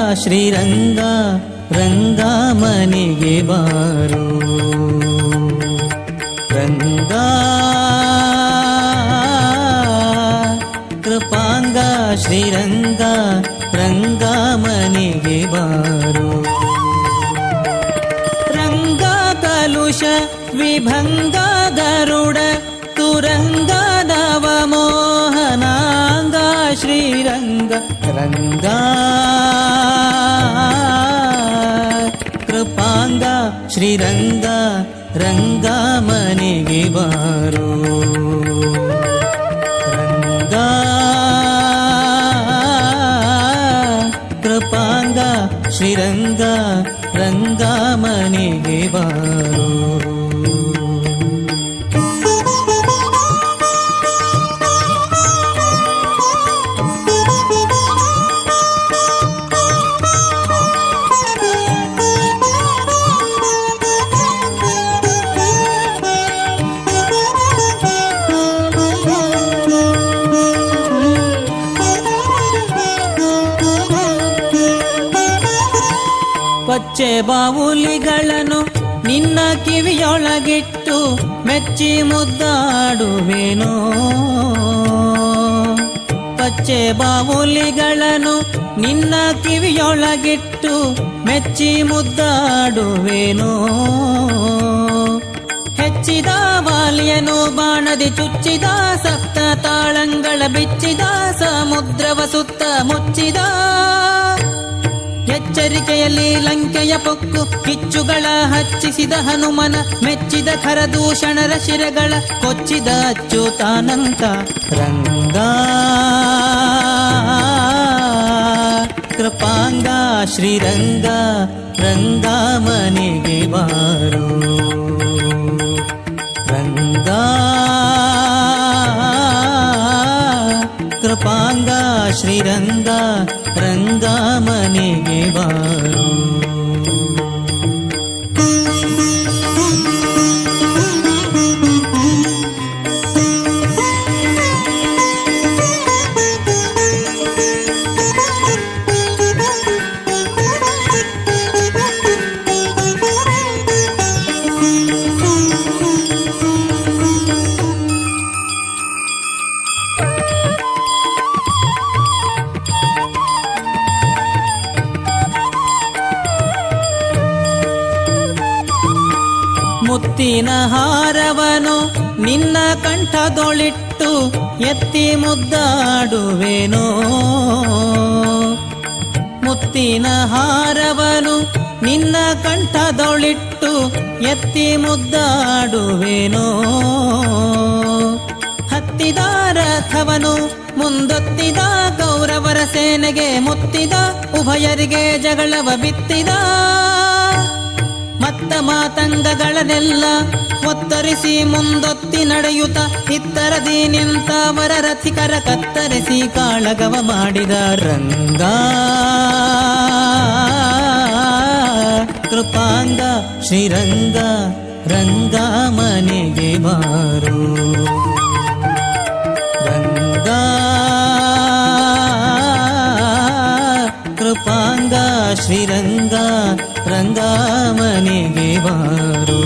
ಶ್ರೀರಂಗ ರಂಗ ಮನೆಗೆ ಬಾರು ರಂಗ ಕೃಪಾಂಗ ಶ್ರೀರಂಗ ರಂಗ ಮನೆಗೆ ಬಾರು ರಂಗ ಕಲುಷ ವಿಭಂಗ ಗರುಡ ತುರಂಗ ನವ ಮೋಹನಾಂಗ ಶ್ರೀರಂಗ ರಂಗ ಕೃಪಾಂಗ ಶ್ರೀರಂಗ ರಂಗ ಮನೆಗೆ ಬಾರು ರಂಗ ಕೃಪಾಂಗ ಶ್ರೀರಂಗ ರಂಗ ಮನೆಗೆ ಬಾರು ಪಚ್ಚೆ ಬಾವುಲಿಗಳನ್ನು ನಿನ್ನ ಕಿವಿಯೊಳಗಿಟ್ಟು ಮೆಚ್ಚಿ ಮುದ್ದಾಡುವೆನೋ ಪಚ್ಚೆ ಬಾವುಲಿಗಳನ್ನು ನಿನ್ನ ಕಿವಿಯೊಳಗಿಟ್ಟು ಮೆಚ್ಚಿ ಮುದ್ದಾಡುವೆನೋ ಹೆಚ್ಚಿದ ವಾಲಿಯನು ಬಾಣದಿ ಚುಚ್ಚಿದ ಸಪ್ತ ತಾಳಂಗಳ ಬಿಚ್ಚಿದ ಸಮುದ್ರವ ಸುತ್ತ ಮುಚ್ಚಿದ ಎಚ್ಚರಿಕೆಯಲ್ಲಿ ಲಂಕೆಯ ಪೊಕ್ಕು ಕಿಚ್ಚುಗಳ ಹಚ್ಚಿಸಿದ ಹನುಮನ ಮೆಚ್ಚಿದ ಖರದೂಷಣರ ಶಿರಗಳ ಕೊಚ್ಚಿದ ಅಚ್ಯುತಾನಂತ ರಂಗ ಕೃಪಾಂಗ ಶ್ರೀರಂಗ ರಂಗ ಮನೆಗೆ ಬಾರು ರಂಗ ಕೃಪಾಂಗ ಶ್ರೀರಂಗ ರಂಗ ಮನೆಗೆ ಬಾರು ಮುತ್ತಿನ ಹಾರವನು ನಿನ್ನ ಕಂಠದೊಳಿಟ್ಟು ಎತ್ತಿ ಮುದ್ದಾಡುವೆನೋ ಮುತ್ತಿನ ಹಾರವನು ನಿನ್ನ ಕಂಠದೊಳಿಟ್ಟು ಎತ್ತಿ ಮುದ್ದಾಡುವೆನೋ ಹತ್ತಿದ ರಥವನು ಮುಂದೊತ್ತಿದ ಕೌರವರ ಸೇನೆಗೆ ಮುತ್ತಿದ ಉಭಯರಿಗೆ ಜಗಳವ ಬಿತ್ತಿದ ಮತ್ತ ಮಾತಂಗಗಳನ್ನೆಲ್ಲ ಒತ್ತರಿಸಿ ಮುಂದೊತ್ತಿ ನಡೆಯುತ್ತ ಹಿತ್ತರದಿ ನಿಂತವರ ರಥಿಕರ ಕತ್ತರಿಸಿ ಕಾಳಗವ ಮಾಡಿದ ರಂಗ ಕೃಪಾಂಗ ಶ್ರೀರಂಗ ರಂಗ ಮನೆಗೆ ಬಾರು ರಂಗ ಕೃಪಾಂಗ ಶ್ರೀರಂಗ ರಂಗ ಮನೆಗೆ ಬಾರು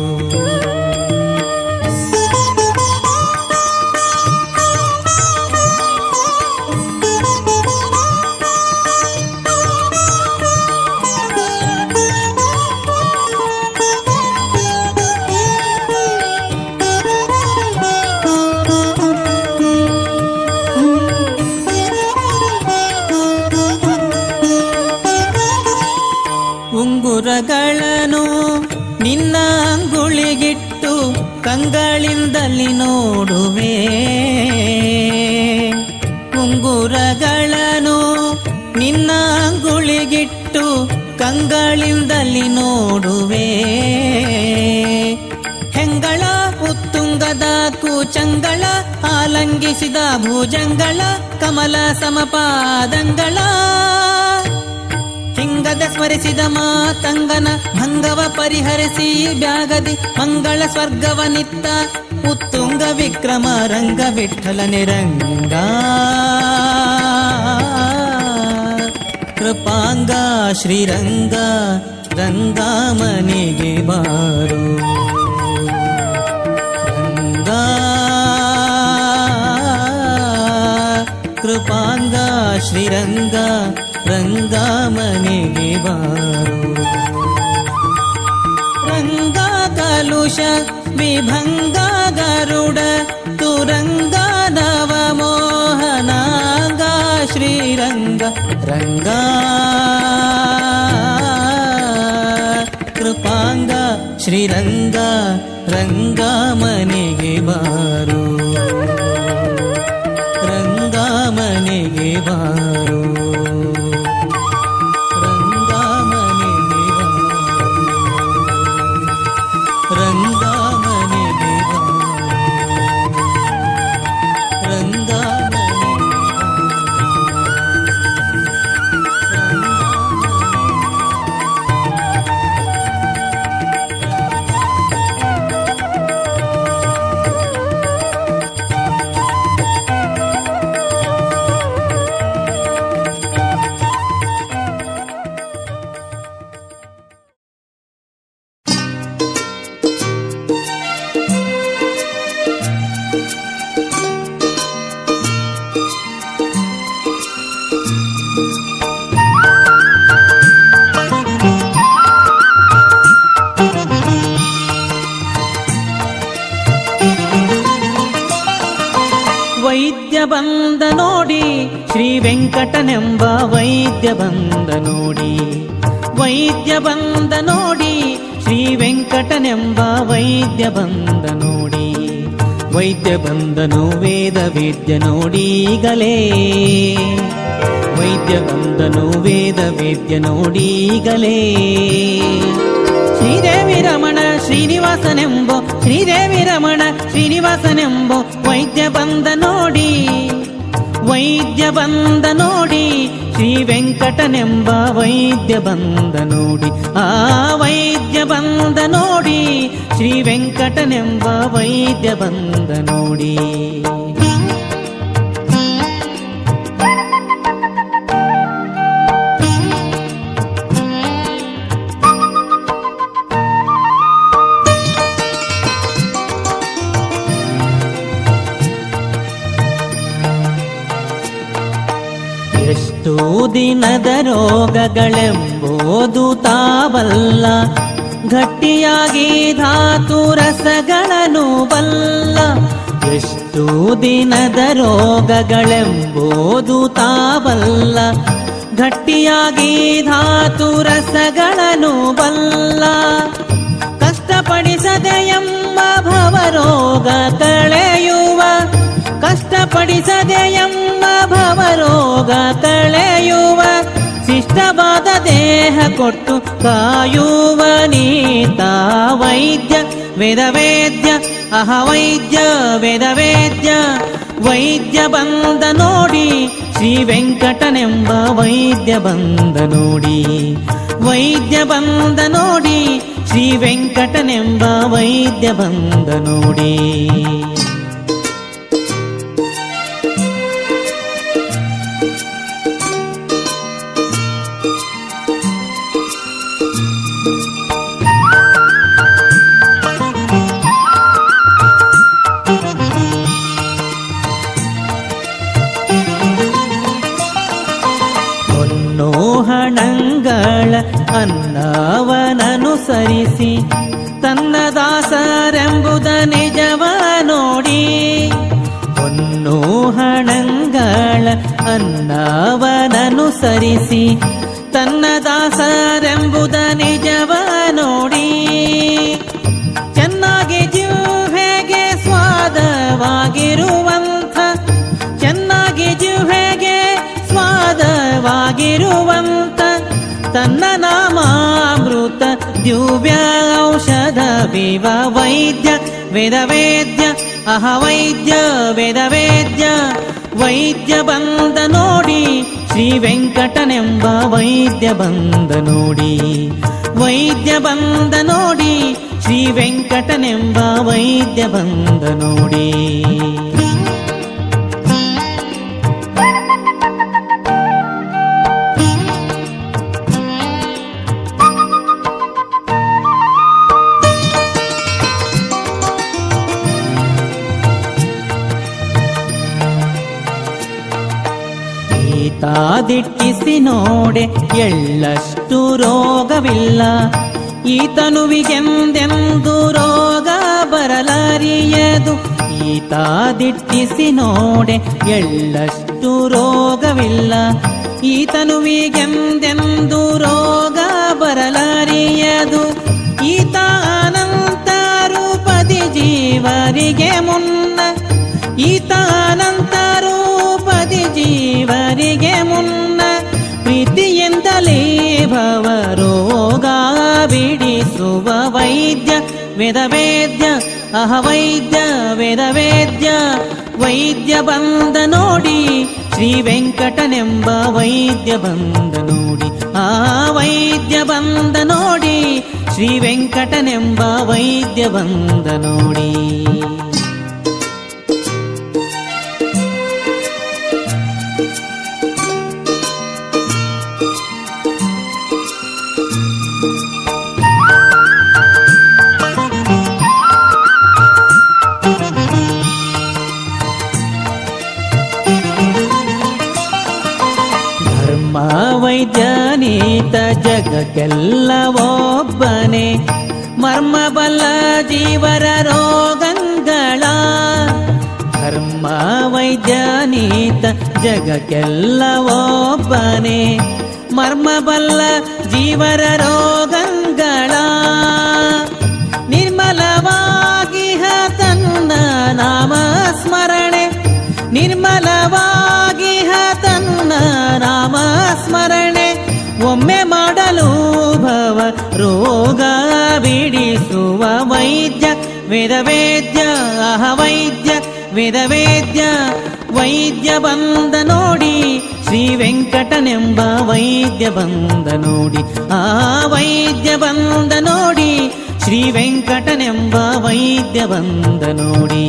ಉಂಗುರಗಳನ್ನು ನಿನ್ನ ಅಂಗುಳಿಗಿಟ್ಟು ಕಂಗಳಿಂದಲಿ ನೋಡುವೆ ಉಂಗುರಗಳನ್ನು ನಿನ್ನ ಅಂಗುಳಿಗಿಟ್ಟು ಕಂಗಳಿಂದಲಿ ನೋಡುವೆ ಹೆಂಗಳ ಉತ್ತುಂಗದ ಕೂಚಂಗಳ ಆಲಂಗಿಸಿದ ಭುಜಂಗಳ ಕಮಲ ಸಮಪಾದಂಗಳ ಹಿಂಗದ ಸ್ಮರಿಸಿದ ಮಾತಂಗನ ಭಂಗವ ಪರಿಹರಿಸಿ ಬ್ಯಾಗದಿ ಮಂಗಳ ಸ್ವರ್ಗವನಿತ್ತ ಉತ್ತುಂಗ ವಿಕ್ರಮ ರಂಗ ವಿಠಲ ನಿರಂಗ ಕೃಪಾಂಗ ಶ್ರೀರಂಗ ರಂಗಾಮನಿಗೆ ಬಾರು ರಂಗ ಕೃಪಾಂಗ ಶ್ರೀರಂಗ ರಂಗಾಮನಿಗೆ ಬಾರು ರಂಗ ಕಲುಷ ವಿಭಂಗ ಗರುಡ ತುರಂಗ ನವ ಮೋಹನಾಂಗ ಶ್ರೀರಂಗ ರಂಗ ಕೃಪಾಂಗ ಶ್ರೀರಂಗ ರಂಗ ಮನೆಗೆ ಬಾರು ರಂಗ ಮನೆಗೆ ಬಾರು ರಂಗ ಮನೆಗೆ ಬಾರು ರಂಗ ಮನೆಗೆ ಬಾರು ರಂಗ ಮನೆಗೆ ವೈದ್ಯ ಬಂದ ನೋಡಿ ಶ್ರೀ ವೆಂಕಟನೆಂಬ ವೈದ್ಯ ಬಂದ ನೋಡಿ ವೈದ್ಯ ಬಂದ ನೋಡಿ ಶ್ರೀ ವೆಂಕಟನೆಂಬ ವೈದ್ಯ ಬಂದ ನೋಡಿ ವೈದ್ಯ ಬಂದನು ವೇದ ವೇದ್ಯ ನೋಡೀಗಲೇ ವೈದ್ಯ ಬಂದನು ವೇದ ವೇದ್ಯ ನೋಡೀಗಲೇ ಶ್ರೀದೇವಿ ರಮಣ ಶ್ರೀನಿವಾಸನೆಂಬೋ ಶ್ರೀದೇವಿ ರಮಣ ಶ್ರೀನಿವಾಸನೆಂಬೋ ವೈದ್ಯ ಬಂದ ನೋಡಿ ವೈದ್ಯ ಬಂದ ನೋಡಿ ಶ್ರೀ ವೆಂಕಟನೆಂಬ ವೈದ್ಯ ಬಂದ ನೋಡಿ ಆ ವೈದ್ಯ ಬಂದ ನೋಡಿ ಶ್ರೀ ವೆಂಕಟನೆಂಬ ವೈದ್ಯ ಬಂದ ನೋಡಿ ಎಷ್ಟು ದಿನದ ರೋಗಗಳೆಂಬುದು ತಾವಲ್ಲ ಗಟ್ಟಿಯಾಗಿ ಧಾತು ರಸಗಳನ್ನು ಬಲ್ಲ ಎಷ್ಟು ದಿನದ ರೋಗಗಳೆಂಬುದು ತಾವಲ್ಲ ಗಟ್ಟಿಯಾಗಿ ಧಾತು ರಸಗಳನ್ನು ಬಲ್ಲ ಕಷ್ಟಪಡಿಸದೆ ಎಂಬ ಭವರೋಗ ಕಳೆಯುವ ಕಷ್ಟಪಡಿಸದೆ ಎಂಬ ಭವರೋಗ ಕಳೆಯುವ ಶಿಷ್ಟವಾದ ದೇಹ ಕೊಟ್ಟು ಕಾಯುವ ನೀತ ವೈದ್ಯ ವೇದವೇದ್ಯ ಅಹ ವೈದ್ಯ ವೇದವೇದ್ಯ ವೈದ್ಯ ಬಂದ ನೋಡಿ ಶ್ರೀ ವೆಂಕಟನೆಂಬ ವೈದ್ಯ ಬಂದ ನೋಡಿ ವೈದ್ಯ ಬಂದ ನೋಡಿ ಶ್ರೀ ವೆಂಕಟನೆಂಬ ವೈದ್ಯ ಬಂದ ನೋಡಿ ಹೊನ್ನು ಹಣಂಗಳ ಅನ್ನವನನುಸರಿಸಿ ತನ್ನ ದಾಸರೆಂಬುದ ನಿಜವ ನೋಡಿ ಹೊನ್ನು ಹಣಂಗಳ ಅನ್ನವನನುಸರಿಸಿ ತನ್ನ ದಾಸರೆಂಬುದ ನಿಜವ ನೋಡಿ ಚೆನ್ನಾಗಿ ಜಿಹ್ವೆಗೆ ಸ್ವಾದವಾಗಿರುವಂಥ ಚೆನ್ನಾಗಿ ಜಿಹ್ವೆಗೆ ಸ್ವಾದವಾಗಿರುವಂತ ತನ್ನ ನಾಮಾಮೃತ ದಿವ್ಯ ಔಷಧ ವಿವ ವೈದ್ಯ ವೇದವೇದ್ಯ ಅಹ ವೈದ್ಯ ವೇದವೇದ್ಯ ವೈದ್ಯ ಬಂದ ನೋಡಿ ಶ್ರೀ ವೆಂಕಟನೆಂಬ ವೈದ್ಯ ಬಂದ ನೋಡಿ ವೈದ್ಯ ಬಂದ ನೋಡಿ ಶ್ರೀ ವೆಂಕಟನೆಂಬ ವೈದ್ಯ ಬಂದ ನೋಡಿ ದಿಟ್ಟಿಸಿ ನೋಡೆ ಎಳ್ಳಷ್ಟು ರೋಗವಿಲ್ಲ ಈ ತನುವಿಗೆಂದೆಂದು ರೋಗ ಬರಲಾರಿಯದು ಈತ ದಿಟ್ಟಿಸಿ ನೋಡೆ ಎಳ್ಳಷ್ಟು ರೋಗವಿಲ್ಲ ಈ ತನುವಿಗೆಂದೆಂದು ರೋಗ ಬರಲಾರಿಯದು ಈತ ಅನಂತ ರೂಪದಿ ಜೀವರಿಗೆ ಮುನ್ನ ಈತ ಅನಂತ ರೂಪದಿ ಜೀವರಿಗೆ ಮುನ್ನ ಪ್ರೀತಿಯಿಂದಲೇ ಭವ ರೋಗ ಬಿಡಿಸುವ ವೈದ್ಯ ವೇದ ವೇದ್ಯ ಅಹ ವೈದ್ಯ ವೇದ ವೇದ್ಯ ವೈದ್ಯ ಬಂದ ನೋಡಿ ಶ್ರೀ ವೆಂಕಟನೆಂಬ ವೈದ್ಯ ಬಂದ ನೋಡಿ ಆ ವೈದ್ಯ ಬಂದ ನೋಡಿ ಶ್ರೀ ವೆಂಕಟನೆಂಬ ವೈದ್ಯ ಬಂದ ನೋಡಿ ಧರ್ಮ ವೈಜ್ಞಾನಿತ ಜಗಕ್ಕೆಲ್ಲ ಒಬ್ಬನೇ ಮರ್ಮ ಬಲ್ಲ ಜೀವರ ರೋಗಂಗಳ ಧರ್ಮ ವೈಜ್ಞಾನಿತ ಜಗಕ್ಕೆಲ್ಲ ಒಬ್ಬನೇ ಮರ್ಮ ಬಲ್ಲ ಜೀವರ ರೋಗಂಗಳ ನಿರ್ಮಲವಾಗಿ ತನ್ನ ನಾಮ ಸ್ಮರಣೆ ನಿರ್ಮಲವಾಗಿ ತನ್ನ ನಾಮ ಸ್ಮರಣೆ ಒಮ್ಮೆ ಮಾಡಲು ಭವ ರೋಗ ಬಿಡಿಸುವ ವೈದ್ಯ ವೇದ ವೇದ್ಯ ಅಹ ವೈದ್ಯ ವೇದ ವೇದ್ಯ ವೈದ್ಯ ಬಂದ ನೋಡಿ ಶ್ರೀ ವೆಂಕಟನೆಂಬ ವೈದ್ಯ ಬಂದ ನೋಡಿ ಆ ವೈದ್ಯ ಬಂದ ನೋಡಿ ಶ್ರೀ ವೆಂಕಟನೆಂಬ ವೈದ್ಯ ಬಂದ ನೋಡಿ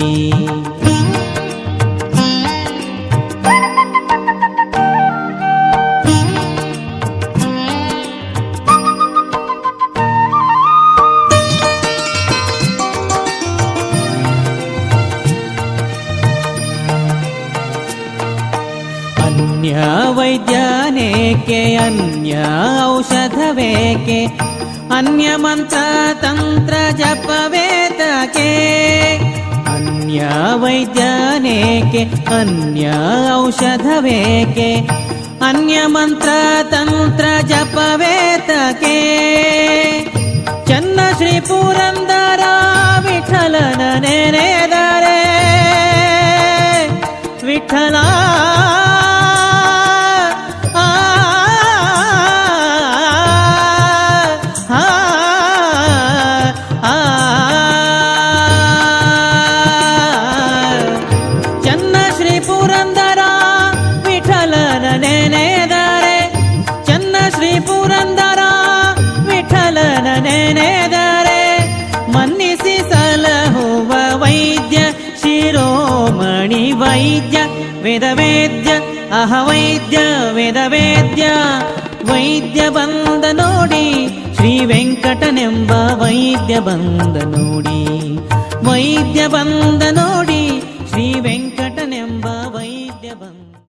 ಅನ್ಯ ವೈದ್ಯನೇಕೆ ಅನ್ಯ ಔಷಧವೇಕೆ ಅನ್ಯ ಮಂತ್ರ ತಂತ್ರ ಜಪವೇತಕೆ ಅನ್ಯ ವೈದ್ಯನೇಕೆ ಅನ್ಯ ಔಷಧವೇಕೆ ಅನ್ಯ ಮಂತ್ರ ತಂತ್ರ ಜಪವೇತಕೆ ಚನ್ನ ಶ್ರೀ ಪುರಂದರ ವಿಠಲನ ನೆನೆದರೆ ವಿಠಲ ಆ, ಆ, ಆ, ಚನ್ನ ಶ್ರೀ ಪುರಂದರ ವಿಠಲನ ನೆನೆದರೆ ಚನ್ನ ಶ್ರೀ ಪುರಂದರ ವಿಠಲನ ನೆನೆದರೆ ಮನ್ನಿಸಿ ಸಲಹುವ ವೈದ್ಯ ಶಿರೋಮಣಿ ವೈದ್ಯ ವೇದ ವೇದ್ಯ ಅಹ ವೈದ್ಯ ವೇದ ವೇದ್ಯ ವೈದ್ಯ ಬಂದ ನೋಡಿ ಶ್ರೀ ವೆಂಕಟನೆಂಬ ವೈದ್ಯ ಬಂದ ನೋಡಿ ವೈದ್ಯ ಬಂದ ನೋಡಿ ಶ್ರೀ ವೆಂಕಟನೆಂಬ ವೈದ್ಯ ಬಂದ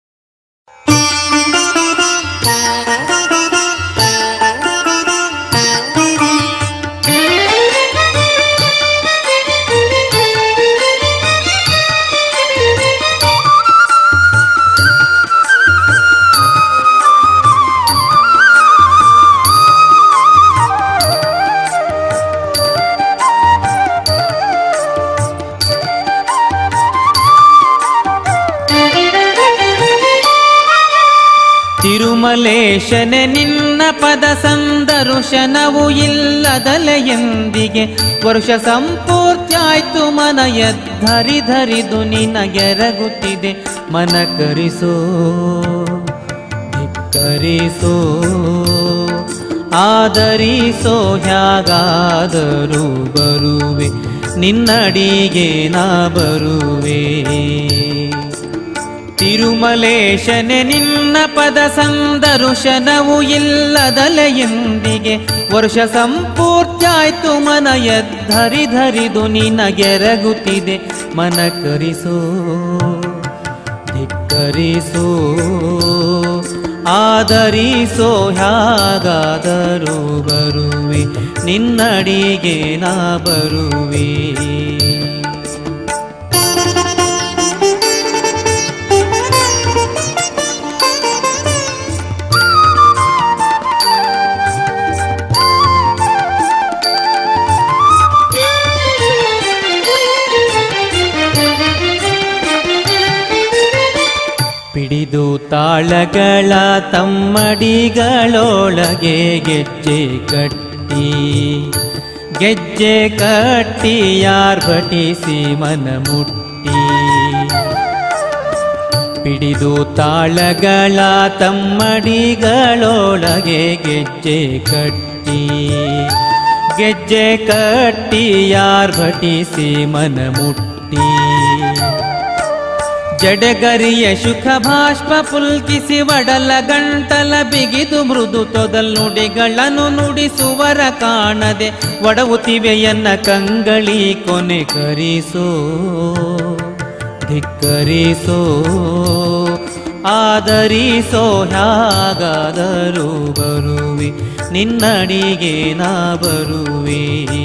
ತಿರುಮಲೇಶನೆ ನಿನ್ನ ಪದ ಸಂದರುಶನವು ಇಲ್ಲದಲೆ ಎಂದಿಗೆ ವರ್ಷ ಸಂಪೂರ್ತಿಯಾಯ್ತು ಮನ ಎದ್ಧರಿ ಧರಿದು ನಿನಗೆರಗುತ್ತಿದೆ ಮನ ಕರಿಸೋ ಧಿಕ್ಕರಿಸೋ ಆದರಿಸೋ ಹ್ಯಾಗಾದರೂ ಬರುವೆ ನಿನ್ನಡಿಗೆ ನಾ ಬರುವೆ ತಿರುಮಲೇಶನೆ ನಿನ್ನ ಪದ ಸಂದರುಶನವು ಇಲ್ಲದಲೆ ಎಂದಿಗೆ ವರ್ಷ ಸಂಪೂರ್ತಿಯಾಯ್ತು ಮನ ಎದ್ಧರಿ ಧರಿದು ನಿನಗೆರಗುತ್ತಿದೆ ಮನ ಕರಿಸೋ ಧಿಕ್ಕರಿಸೋ ಆದರಿಸೋ ಹ್ಯಾಗಾದರೂ ಬರುವೆ ನಿನ್ನಡಿಗೆ ನಾ ಬರುವೆ ಪಿಡಿದು ತಾಳಗಳ ತಮ್ಮಡಿಗಳೊಳಗೆ ಗೆಜ್ಜೆ ಕಟ್ಟಿ ಗೆಜ್ಜೆ ಕಟ್ಟಿ ಯಾರ್ ಭಟಿಸಿ ಮನ ಮುಟ್ಟಿ ಪಿಡಿದು ತಾಳಗಳ ತಮ್ಮಡಿಗಳೊಳಗೆ ಗೆಜ್ಜೆ ಕಟ್ಟಿ ಗೆಜ್ಜೆ ಕಟ್ಟಿ ಯಾರ್ ಭಟಿಸಿ ಮನ ಮುಟ್ಟಿ ಜಡಗರಿಯ ಸುಖ ಭಾಷ್ಪ ಪುಲ್ಕಿಸಿ ಒಡಲ ಗಂಟಲ ಬಿಗಿದು ಮೃದು ತೊದಲ್ ನುಡಿಗಳನ್ನು ನುಡಿಸುವರ ಕಾಣದೆ ಒಡವುತಿವೆಯನ್ನ ಕಂಗಳಿ ಕೊನೆ ಕರಿಸೋ ಧಿಕ್ಕರಿಸೋ ಆದರಿಸೋ ಹ್ಯಾಗಾದರೂ ಬರುವೆ ನಿನ್ನಡಿಗೆ ನಾ ಬರುವೆ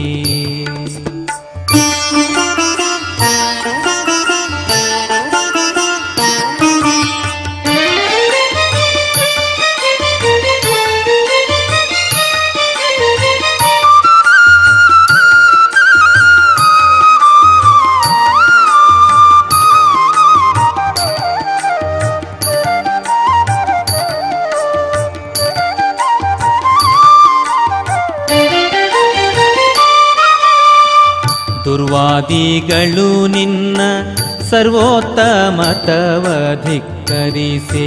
ದುರ್ವಾದಿಗಳು ನಿನ್ನ ಸರ್ವೋತ್ತಮತವ ಧಿಕ್ಕರಿಸೆ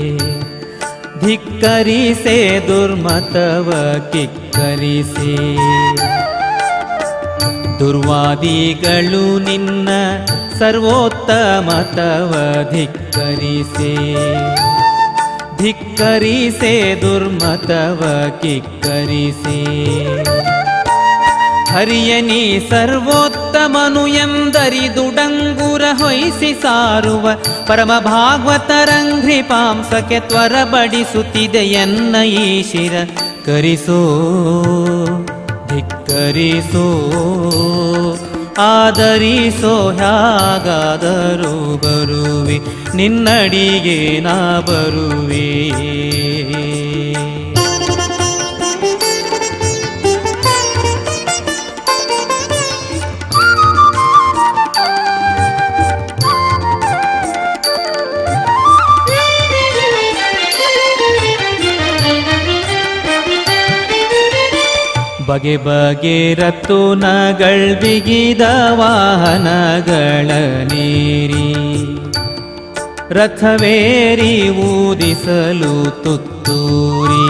ಧಿಕ್ಕರಿಸೆ ದುರ್ಮತವ ಕಿಕ್ಕರಿಸೆ ದುರ್ವಾದಿಗಳು ನಿನ್ನ ಸರ್ವೋತ್ತಮತವ ಧಿಕ್ಕರಿಸೆ ಧಿಕ್ಕರಿಸೆ ದುರ್ಮತವ ಕಿಕ್ಕರಿಸೆ ಹರಿಯನಿ ಸರ್ವೋತ್ತಮನು ಎಂದರಿದುಡಂಗುರ ಹೊಯ್ಸಿ ಸಾರುವ ಪರಮ ಭಾಗವತರಂಘ್ರಿ ಪಾಂಸಕ್ಕೆ ತ್ವರ ಬಡಿಸುತ್ತಿದೆ ಎನ್ನ ಈ ಶಿರ ಕರಿಸೋ ಧಿಕ್ಕರಿಸೋ ಆದರಿಸೋ ಹ್ಯಾಗಾದರೂ ಬರುವೆ ನಿನ್ನಡಿಗೆ ನಾ ಬರುವೆ ಬಗೆ ಬಗೆ ರತುನಗಳ್ ಬಿಗಿದ ವಾಹನಗಳ ನೀರಿ ರಥವೇರಿ ಊದಿಸಲು ತುತ್ತೂರಿ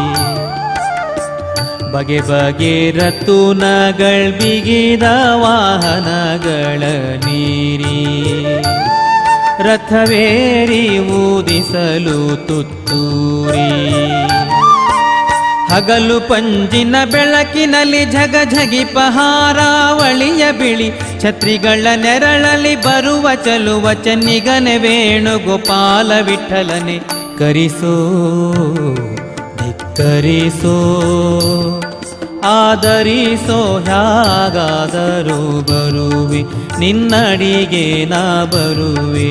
ಬಗೆ ಬಗೆ ರತುನಗಳ್ ಬಿಗಿದ ವಾಹನಗಳ ನೀರಿ ರಥವೇರಿ ಊದಿಸಲು ತುತ್ತೂರಿ ಹಗಲು ಪಂಜಿನ ಬೆಳಕಿನಲ್ಲಿ ಝಗ ಝಗಿಪ ಹಾರಾವಳಿಯ ಬಿಳಿ ಛತ್ರಿಗಳ ನೆರಳಲಿ ಬರುವ ಚಲುವ ಚೆನ್ನಿಗನೆ ವೇಣು ಗೋಪಾಲ ವಿಠಲನೆ ಕರಿಸೋ ಧಿಕ್ಕರಿಸೋ ಆದರಿಸೋ ಹ್ಯಾಗಾದರೂ ಬರುವೆ ನಿನ್ನಡಿಗೆ ನಾ ಬರುವೆ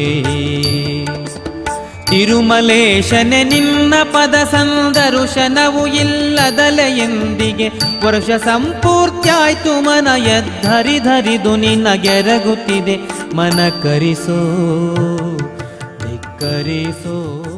ತಿರುಮಲೇಶನೆ ನಿನ್ನ ಪದ ಸಂದರುಶನವು ಇಲ್ಲದಲೆ ಎಂದಿಗೆ ವರ್ಷ ಸಂಪೂರ್ತ್ಯಾಯ್ತು ಮನ ಎದ್ಧರಿಧರಿದು ನಿನ್ನ ಗೆರಗುತ್ತಿದೆ ಮನ ಕರಿಸೋ ಧಿಕ್ಕರಿಸೋ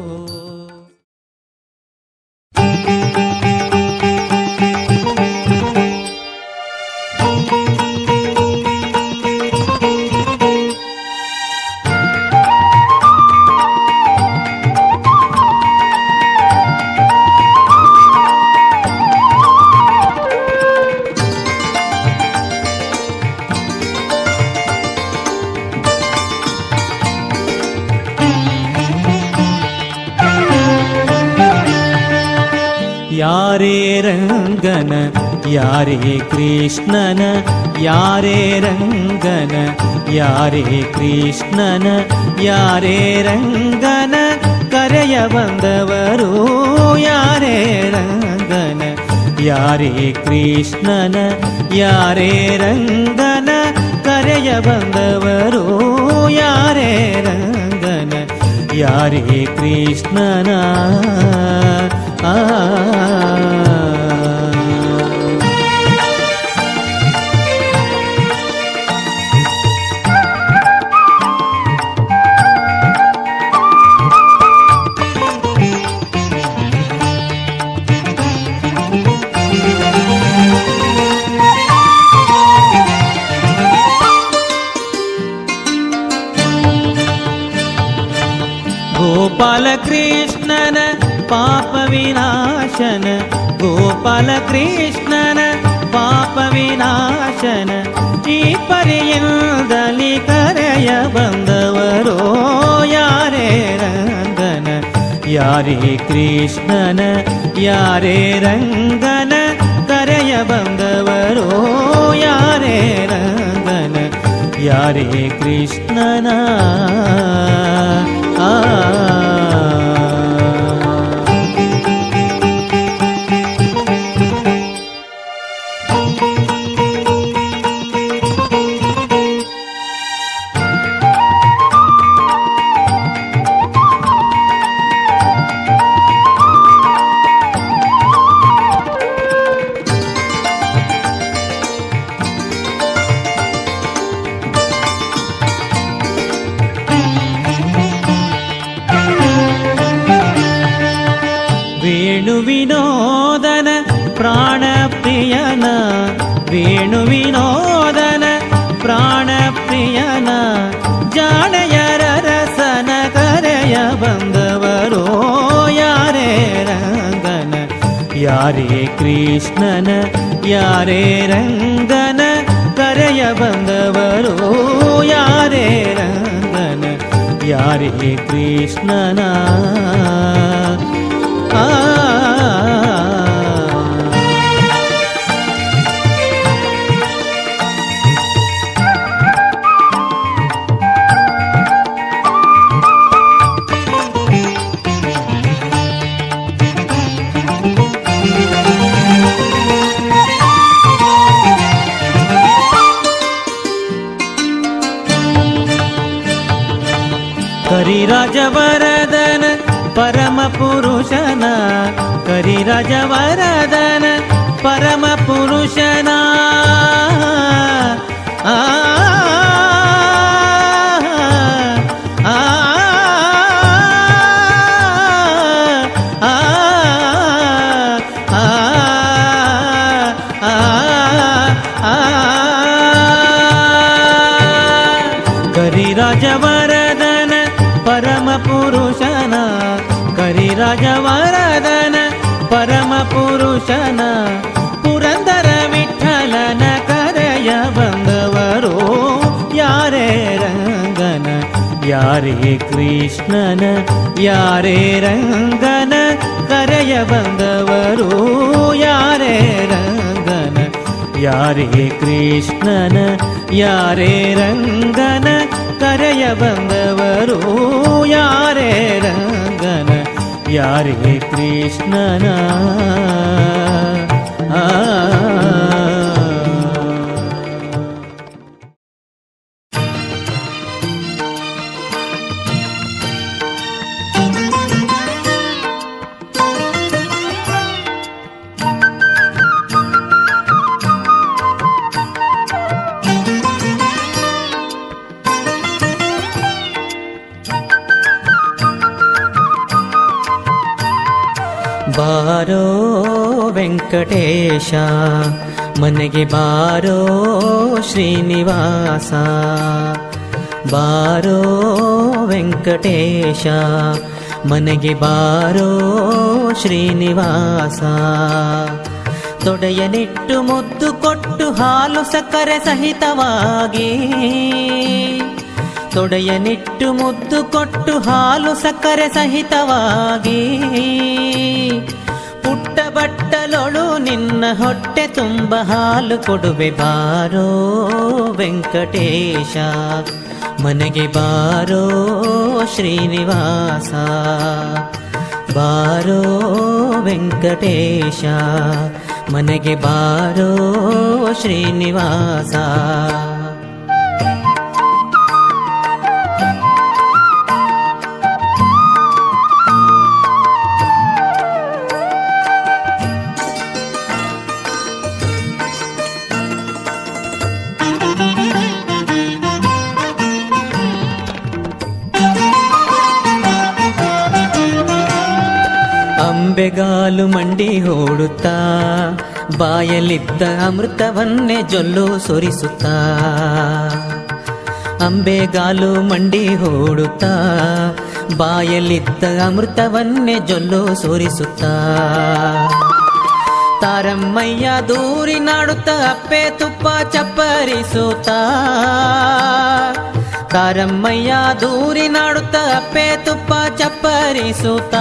ಯಾರೇ ರಂಗನ ಯಾರೇ ಕೃಷ್ಣನ ಯಾರೇ ರಂಗನ ಯಾರೇ ಕೃಷ್ಣನ ಯಾರೇ ರಂಗನ ಕರೆ ಕರೆಯ ಬಂದವರು ಯಾರೇ ರಂಗನ ಯಾರೇ ಕೃಷ್ಣನ ಯಾರೇ ರಂಗನ ಕರೆಯ ಬಂದವರು ಯಾರೇ ರಂಗನ ಯಾರೇ ಕೃಷ್ಣನ ಆ ಗೋಪಾಲ ಕೃಷ್ಣನ ಪಾಪ ವಿನಾಶನ ಗೋಪಾಲ ಕೃಷ್ಣನ ಪಾಪ ವಿನಾಶನ ಈ ಪರಿಯಿಂದಲಿ ಕರೆಯ ಬಂದವರೋ ಯಾರೇ ರಂಗನ ಯಾರೇ ಕೃಷ್ಣನ ಯಾರೇ ರಂಗನ ಕರೆಯ ಬಂದವರೋ ಯಾರೇ ರಂಗನ ಯಾರೇ ಕೃಷ್ಣನ ಆ ವೇಣು ವಿನೋದನ ಪ್ರಾಣ ಪ್ರಿಯನ ವೇಣು ವಿನೋದನ ಪ್ರಾಣ ಪ್ರಿಯನ ಜಾಣೆಯರ ರಸನ ಕರೆಯ ಬಂದವರೋ ಯಾರೇ ರಂಗನ ಯಾರೇ ಕೃಷ್ಣನ ಯಾರೇ ರಂಗನ ಕರೆಯ ಬಂದವರೋ ಯಾರೇ ರಂಗನ ಯಾರೇ ಕೃಷ್ಣನ ಆ ಕರಿರಾಜವರದನ ಪರಮ ಪುರುಷನ ಕರಿರಾಜವರದನ ಪರಮ ಪುರುಷನ ಆ ಆ ಆ ಕರಿರಾಜವರದನ ಪರಮ ಪುರುಷನ ಕರಿರಾಜವರದನ ಪರಮ ಪುರುಷನ ಪುರಂದರ ವಿಠಲನ ಕರೆಯ ಬಂದವರು ಯಾರೇ ರಂಗನ ಯಾರೇ ಕೃಷ್ಣನ ಯಾರೇ ರಂಗನ ಕರೆಯ ಬಂದವರು ಯಾರೇ ರಂಗನ ಯಾರೇ ಕೃಷ್ಣನ ಯಾರೇ ರಂಗನ ಕರೆಯ ಬಂದವರು ಯಾರೇ ರಂಗನ ಯಾರೇ ಕೃಷ್ಣನ ಆ ಬಾರೋ ವೆಂಕಟೇಶ ಮನೆಗೆ ಬಾರೋ ಶ್ರೀನಿವಾಸ ಬಾರೋ ವೆಂಕಟೇಶ ಮನೆಗೆ ಬಾರೋ ಶ್ರೀನಿವಾಸ ತೊಡೆಯ ನೆಟ್ಟು ಮುದ್ದು ಕೊಟ್ಟು ಹಾಲು ಸಕ್ಕರೆ ಸಹಿತವಾಗಿ ತೊಡೆಯ ನಿಟ್ಟು ಮುದ್ದು ಕೊಟ್ಟು ಹಾಲು ಸಕ್ಕರೆ ಸಹಿತವಾಗಿ ಪುಟ್ಟ ಬಟ್ಟಲೊಳು ನಿನ್ನ ಹೊಟ್ಟೆ ತುಂಬ ಹಾಲು ಕೊಡುವೆ ಬಾರೋ ವೆಂಕಟೇಶ ಮನೆಗೆ ಬಾರೋ ಶ್ರೀನಿವಾಸ ಬಾರೋ ವೆಂಕಟೇಶ ಮನೆಗೆ ಬಾರೋ ಶ್ರೀನಿವಾಸ ಅಂಬೆಗಾಲು ಮಂಡಿ ಓಡುತ್ತಾ ಬಾಯಲ್ಲಿದ್ದ ಅಮೃತವನ್ನೇ ಜೊಲ್ಲು ಸುರಿಸುತ್ತಾ ಅಂಬೆಗಾಲು ಮಂಡಿ ಓಡುತ್ತಾ ಬಾಯಲ್ಲಿದ್ದ ಅಮೃತವನ್ನೇ ಜೊಲ್ಲು ಸುರಿಸುತ್ತಾ ತಾರಮ್ಮಯ್ಯ ದೂರಿ ನಾಡುತ್ತ ಅಪ್ಪೆ ತುಪ್ಪ ಚಪ್ಪರಿಸುತ್ತಾ ತಾರಮ್ಮಯ್ಯ ದೂರಿ ನಾಡುತ್ತ ಅಪ್ಪೆ ತುಪ್ಪ ಚಪ್ಪರಿಸುತ್ತಾ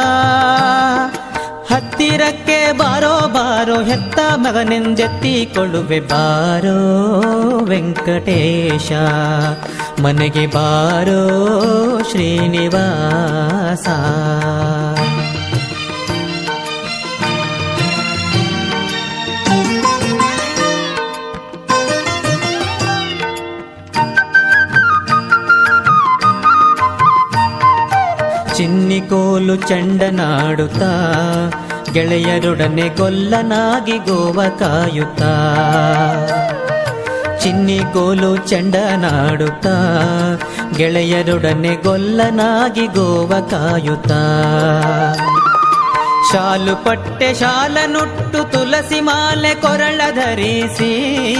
ಹತ್ತಿರಕ್ಕೆ ಬಾರೋ ಬಾರೋ ಹೆತ್ತ ಮಗನೆಂದೆತ್ತಿಕೊಳ್ಳುವೆ ಬಾರೋ ವೆಂಕಟೇಶ ಮನೆಗೆ ಬಾರೋ ಶ್ರೀನಿವಾಸ ಚಿನ್ನಿಕೋಲು ಚಂಡನಾಡುತ್ತಾ ಗೆಳೆಯರೊಡನೆ ಗೊಲ್ಲನಾಗಿ ಗೋವ ಕಾಯುತ್ತಾ ಚಿನ್ನಿಕೋಲು ಚಂಡನಾಡುತ್ತಾ ಗೆಳೆಯರೊಡನೆ ಗೊಲ್ಲನಾಗಿ ಗೋವ ಕಾಯುತ್ತಾ ಶಾಲು ಪಟ್ಟೆ ಶಾಲ ನುಟ್ಟು ತುಳಸಿ ಮಾಲೆ ಕೊರಳ ಧರಿಸಿ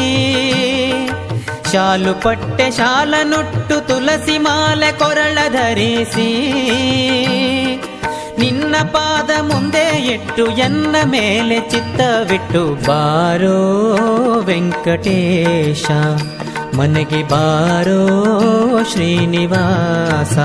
ಶಾಲು ಪಟ್ಟೆ ಶಾಲ ನುಟ್ಟು ತುಳಸಿ ಮಾಲೆ ಕೊರಳ ಧರಿಸಿ ನಿನ್ನ ಪಾದ ಮುಂದೆ ಇಟ್ಟು ಎನ್ನ ಮೇಲೆ ಚಿತ್ತವಿಟ್ಟು ಬಾರೋ ವೆಂಕಟೇಶ ಮನೆಗೆ ಬಾರೋ ಶ್ರೀನಿವಾಸ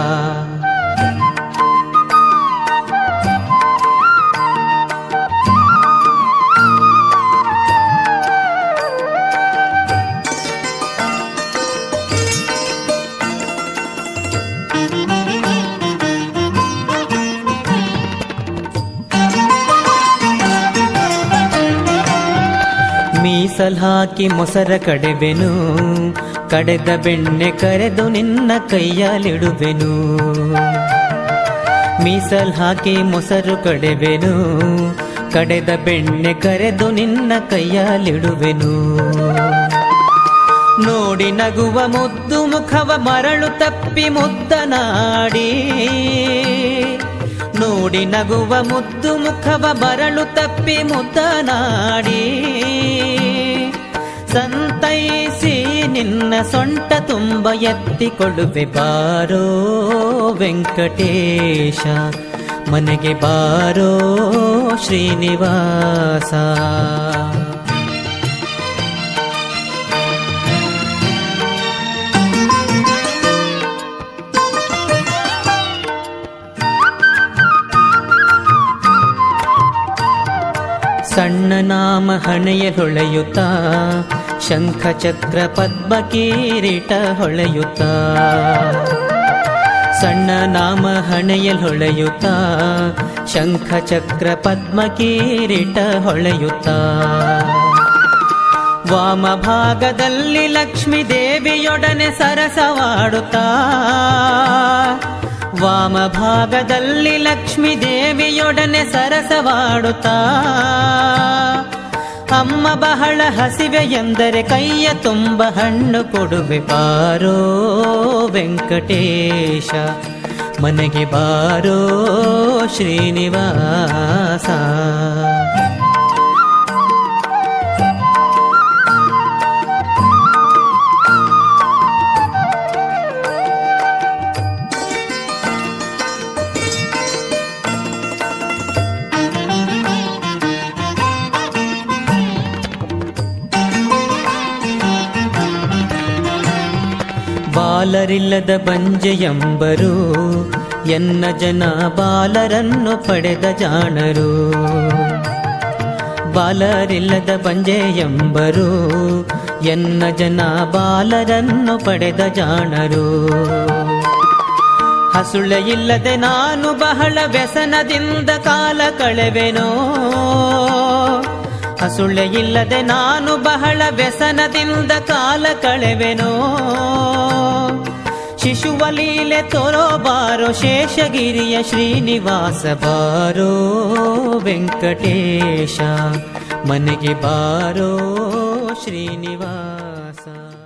ಮೀಸಲ್ ಹಾಕಿ ಮೊಸರ ಕಡೆವೆನು ಕಡೆದ ಬೆಣ್ಣೆ ಕರೆದು ನಿನ್ನ ಕೈಯಲ್ಲಿಡುವೆನು ಮೀಸಲ್ ಹಾಕಿ ಮೊಸರು ಕಡೆವೆನು ಕಡೆದ ಬೆಣ್ಣೆ ಕರೆದು ನಿನ್ನ ಕೈಯಲ್ಲಿಡುವೆನು ನೋಡಿ ನಗುವ ಮುದ್ದು ಮುಖವ ಮರಳು ತಪ್ಪಿ ಮುದ್ದನಾಡಿ ನೋಡಿ ನಗುವ ಮುದ್ದು ಮುಖವ ಬರಳು ತಪ್ಪಿ ಮುದ್ದನಾಡಿ ಸಂತೈಸಿ ನಿನ್ನ ಸೊಂಟ ತುಂಬ ಎತ್ತಿಕೊಳ್ಳುವೆ ಬಾರೋ ವೆಂಕಟೇಶ ಮನೆಗೆ ಬಾರೋ ಶ್ರೀನಿವಾಸ ಸಣ್ಣ ನಾಮ ಹಣೆಯ ಹೊಳೆಯುತ್ತಾ ಶಂಖ ಚಕ್ರ ಪದ್ಮ ಕಿರೀಟ ಹೊಳೆಯುತ್ತಾ ಸಣ್ಣ ನಾಮ ಹಣೆಯಲ್ ಹೊಳೆಯುತ್ತಾ ಶಂಖ ಚಕ್ರ ಪದ್ಮ ಕಿರೀಟ ಹೊಳೆಯುತ್ತಾ ವಾಮ ಭಾಗದಲ್ಲಿ ಲಕ್ಷ್ಮೀ ದೇವಿಯೊಡನೆ ಸರಸವಾಡುತ್ತಾ ವಾಮ ಭಾಗದಲ್ಲಿ ಲಕ್ಷ್ಮೀ ದೇವಿಯೊಡನೆ ಸರಸವಾಡುತ್ತಾ ಅಮ್ಮ ಬಹಳ ಹಸಿವೆ ಎಂದರೆ ಕೈಯ ತುಂಬ ಹಣ್ಣು ಕೊಡುವೆ ಬಾರೋ ವೆಂಕಟೇಶ ಮನೆಗೆ ಬಾರೋ ಶ್ರೀನಿವಾಸ ಬಾಲರಿಲ್ಲದ ಬಂಜೆಯಂಬರು ಎನ್ನ ಜನ ಬಾಲರನ್ನು ಪಡೆದ ಜಾಣರು ಬಾಲರಿಲ್ಲದ ಬಂಜೆಯಂಬರು ಎನ್ನ ಜನ ಬಾಲರನ್ನು ಪಡೆದ ಜಾಣರು ಹಸುಳೆ ಇಲ್ಲದೆ ನಾನು ಬಹಳ ವ್ಯಸನದಿಂದ ಕಾಲ ಕಳೆವೆನೋ ಹಸುಳೆ ಇಲ್ಲದೆ ನಾನು ಬಹಳ ವ್ಯಸನದಿಂದ ಕಾಲ ಕಳೆವೆನೋ ಶಿಶುವ ಲೀಲೆ ತೋರೋ ಬಾರೋ ಶೇಷಗಿರಿಯ ಶ್ರೀನಿವಾಸ ಬಾರೋ ವೆಂಕಟೇಶ ಮನೆಗೆ ಬಾರೋ ಶ್ರೀನಿವಾಸ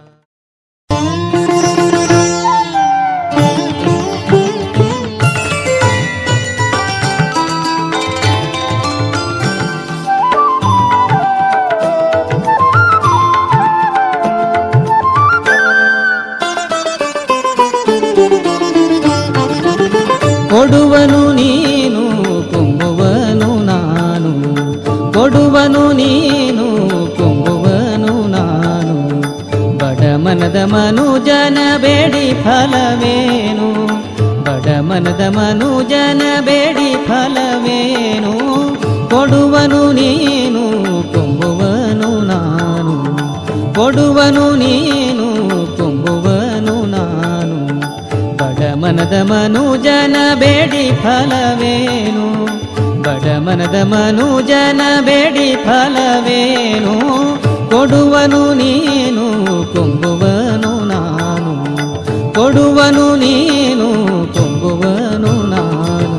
ಕೊಡುವನು ನೀನು ಕೊಂಬುವನು ನಾನು ಕೊಡುವನು ನೀನು ಕೊಂಬುವನು ನಾನು ಬಡ ಮನದ ಮನುಜನ ಬೇಡಿ ಫಲವೇನು ಬಡ ಮನದ ಮನುಜನ ಬೇಡಿ ಫಲವೇನು ಕೊಡುವನು ನೀನು ಕೊಂಬುವನು ನಾನು ಕೊಡುವನು ನೀನು ಕೊಂಬುವನು ನಾನು ಬಡ ಮನದ ಮನುಜನ ಬೇಡಿ ಫಲವೇನು ಬಡ ಮನದ ಮನುಜನ ಬೇಡಿ ಫಲವೇನು ಕೊಡುವನು ನೀನು ಕೊಂಬುವನು ನಾನು ಕೊಡುವನು ನೀನು ಕೊಂಬುವನು ನಾನು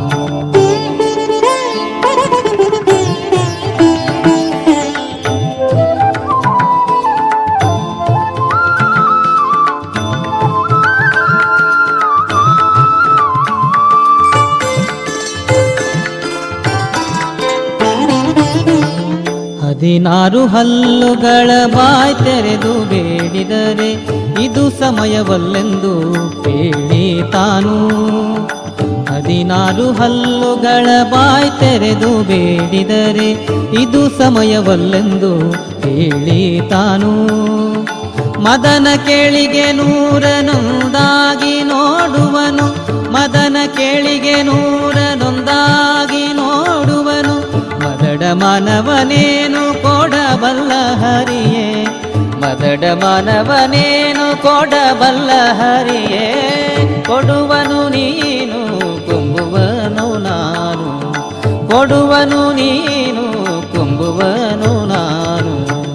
ಹದಿನಾರು ಹಲ್ಲುಗಳ ಬಾಯ್ ತೆರೆದು ಬೇಡಿದರೆ ಇದು ಸಮಯವಲ್ಲೆಂದು ಬೇಡಿ ತಾನು ಹದಿನಾರು ಹಲ್ಲುಗಳ ಬಾಯ್ ತೆರೆದು ಬೇಡಿದರೆ ಇದು ಸಮಯವಲ್ಲೆಂದು ಹೇಳಿ ತಾನು ಮದನ ಕೇಳಿಗೆ ನೂರನೊಂದಾಗಿ ನೋಡುವನು ಮದನ ಕೇಳಿಗೆ ನೂರನೊಂದಾಗಿ ನೋಡುವನು ಮದಡ ಮಾನವನೇನು ಕೊಡಬಲ್ಲ ಹರಿಯೇ ಮದಡ ಮಾನವನೇನು ಕೊಡಬಲ್ಲ ಹರಿಯೇ ಕೊಡುವನು ನೀನು ಕೊಂಬುವನು ನಾನು ಕೊಡುವನು ನೀನು ಕೊಂಬುವನು ನಾನು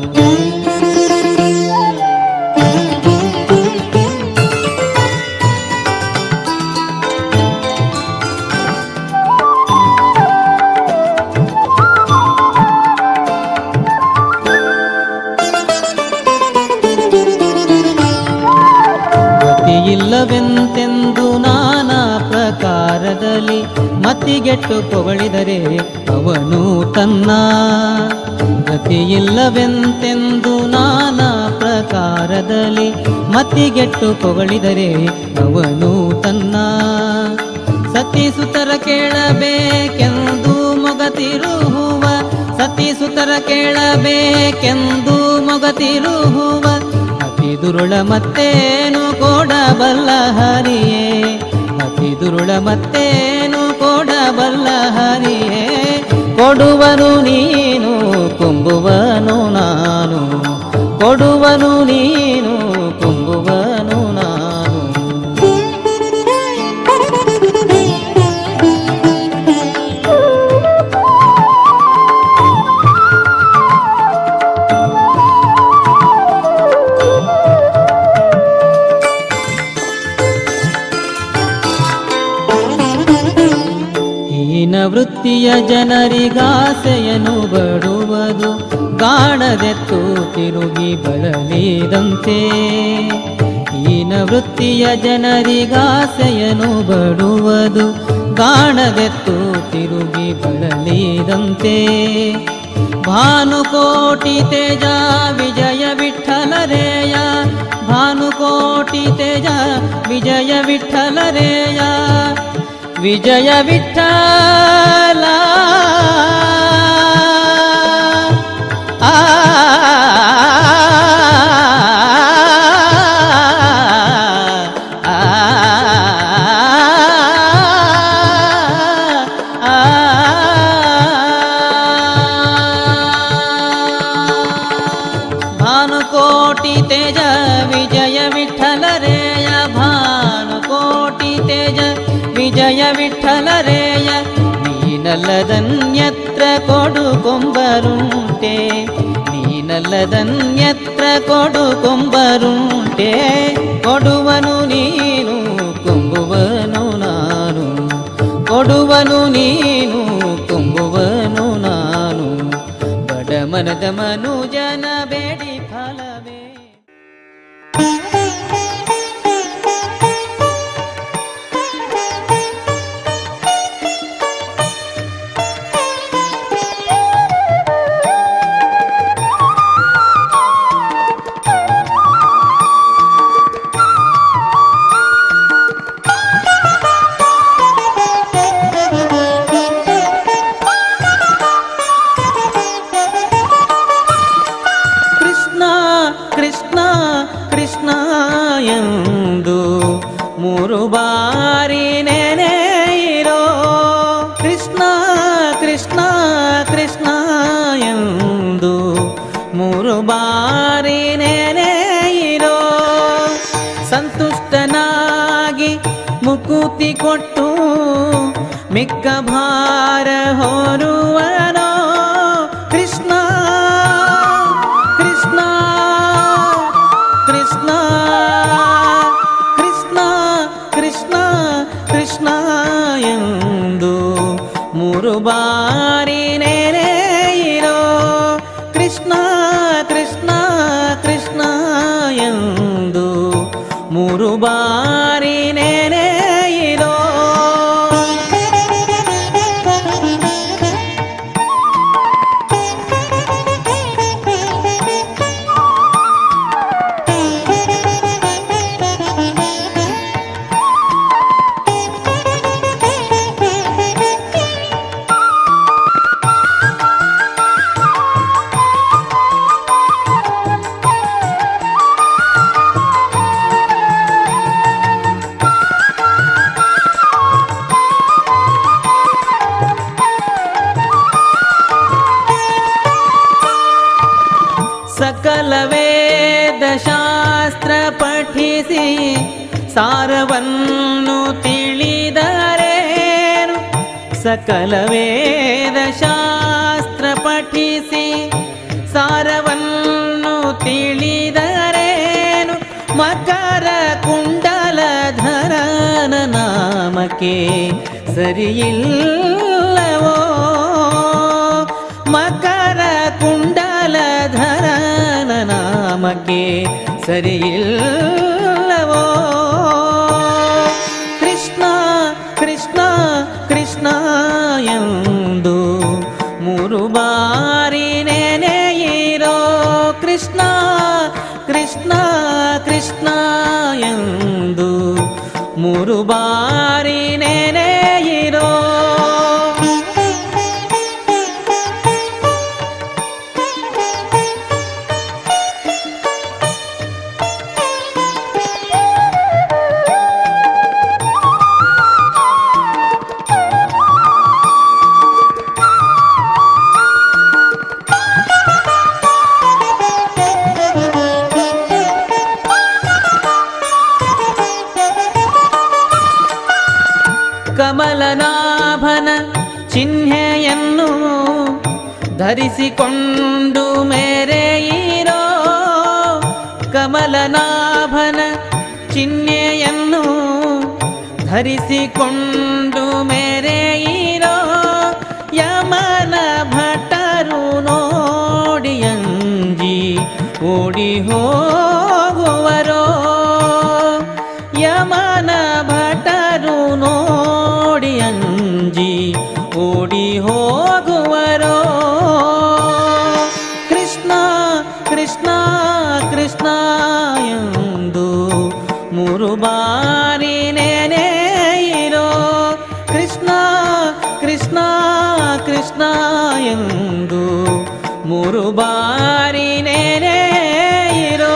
ಗತಿಯಿಲ್ಲವೆಂತೆಂದು ನಾನಾ ಪ್ರಕಾರದಲ್ಲಿ ಮತಿಗೆಟ್ಟು ಪೊಗಳಿದರೆ ಅವನು ತನ್ನ ಗತಿಯಿಲ್ಲವೆಂತೆಂದು ನಾನಾ ಪ್ರಕಾರದಲ್ಲಿ ಮತಿಗೆಟ್ಟು ಪೊಗಳಿದರೆ ಅವನು ತನ್ನ ಸತಿಸುತರ ಕೇಳಬೇಕೆಂದು ಮೊಗತಿರುಹುವ ಸತಿಸುತರ ಕೇಳಬೇಕೆಂದು ಮೊಗತಿರುಹುವ ಅತಿ ದುರುಳ ಮತ್ತೇನು ಕೊಡಬಲ್ಲ ಹರಿಯೇ ಅತಿ ದುರುಳ ಮತ್ತೇನು ಕೊಡಬಲ್ಲ ಹರಿಯೇ ಕೊಡುವನು ನೀನು ಕೊಂಬುವನು ನಾನು ಕೊಡುವನು ನೀನು ಕೊಂಬುವನು ನಾನು ಹೀನ ವೃತ್ತಿಯ ಜನರಿಗಾಸೆಯನು ಬಡುವುದು ಗಾಣದೆತ್ತು ತಿರುಗಿ ಬಳಲಿದಂತೆ ಹೀನ ವೃತ್ತಿಯ ಜನರಿಗಾಸೆಯನು ಬಡುವುದು ಗಾಣದೆತ್ತು ತಿರುಗಿ ಬಳಲಿದಂತೆ ಭಾನುಕೋಟಿ ತೇಜ ವಿಜಯ ವಿಠಲರೇಯ ಭಾನುಕೋಟಿ ತೇಜ ವಿಜಯ ವಿಠಲರೇಯ ವಿಜಯ ವಿಠಲ ಆ ಭಾನುಕೋಟಿ ವಿಠಲರೇಯ ನೀನಲ್ಲದನ್ಯತ್ರ ಕೊಡು ಕೊಂಬರುಂಟೆ ನೀನಲ್ಲದನ್ಯತ್ರ ಕೊಡು ಕೊಂಬರುಂಟೆ ಕೊಡುವನು ನೀನು ಕೊಂಬುವನು ನಾನು ಕೊಡುವನು ನೀನು ಕೊಂಬುವನು ನಾನು ಬಡಮನದ ಮನುಜನ ಬೇಡಿ ಫಲವೇ ಕೃಷ್ಣ ಕೃಷ್ಣ ಕೃಷ್ಣ ಎಂದು ಮೂರು ಬಾರಿ ನೆನೆಯಿರೋ ಕೃಷ್ಣ ಕೃಷ್ಣ ಕೃಷ್ಣ ಎಂದು ಮೂರು ಬಾರಿ ನೆನೆಯಿರೋ ಸಂತುಷ್ಟನಾಗಿ ಮುಕುತಿ ಕೊಟ್ಟು ಮಿಕ್ಕ ಭಾರ ಹೊರುವನೋ ಕೃಷ್ಣ ಕೃಷ್ಣ ಕೃಷ್ಣ ಕೃಷ್ಣ ಕೃಷ್ಣ ಕೃಷ್ಣ ಎಂದು ಮೂರು ಬಾರಿ ನೆನೆಯಿರೋ ಕೃಷ್ಣ ಕೃಷ್ಣ ಕೃಷ್ಣ ಎಂದು ಮೂರು ಬಾರಿ ನೆನೆಯಿರೋ ಸಕಲ ವೇದ ಶಾಸ್ತ್ರ ಪಠಿಸಿ ಸಾರವನ್ನು ತಿಳಿದರೇನು ಸಕಲ ವೇದ ಶಾಸ್ತ್ರ ಪಠಿಸಿ ಸಾರವನ್ನು ತಿಳಿದರೇನು ಮಕರ ಕುಂಡಲಧರನ ನಾಮಕ್ಕೆ ಸರಿಯಿಲ್ಲವೋ ಮಕರ ಕುಂಡಲಧರನ ನಾಮಕ್ಕೆ ಸರಿಯಿಲ್ಲವೋ ಕೃಷ್ಣ ಕೃಷ್ಣ ಕೃಷ್ಣ ಎಂದು ಮೂರು ಬಾರಿ ನೆನೆಯಿರೋ ಕೃಷ್ಣ ಕೃಷ್ಣ ಕೃಷ್ಣ ಎಂದು ಮೂರು ಬಾರಿ ನೆನೆಯಿರೋ ಕಮಲನಾಭನ ಚಿಹ್ನೆಯನ್ನು ಧರಿಸಿಕೊಂಡು ಮೇರೆಯಿರೋ ಕಮಲನಾಭನ ಚಿಹ್ನೆಯನ್ನು ಧರಿಸಿಕೊಂಡು ಮೇರೆಯಿರೋ ಯಮನ ಭಟರು ನೋಡಿಯಂಜಿ ಓಡಿ ಹೋಗುವರೋ ಯಮನ ಭಟರು ನೋಡಿ ಅಂಜಿ ಓಡಿ ಹೋಗುವರೋ ಕೃಷ್ಣ ಕೃಷ್ಣ ಕೃಷ್ಣ ಎಂದು ಮೂರು ಬಾರಿ ನೆನೆಯಿರೋ ಕೃಷ್ಣ ಕೃಷ್ಣ ಕೃಷ್ಣ ಎಂದು ಮೂರು ಬಾರಿ ನೆನೆಯಿರೋ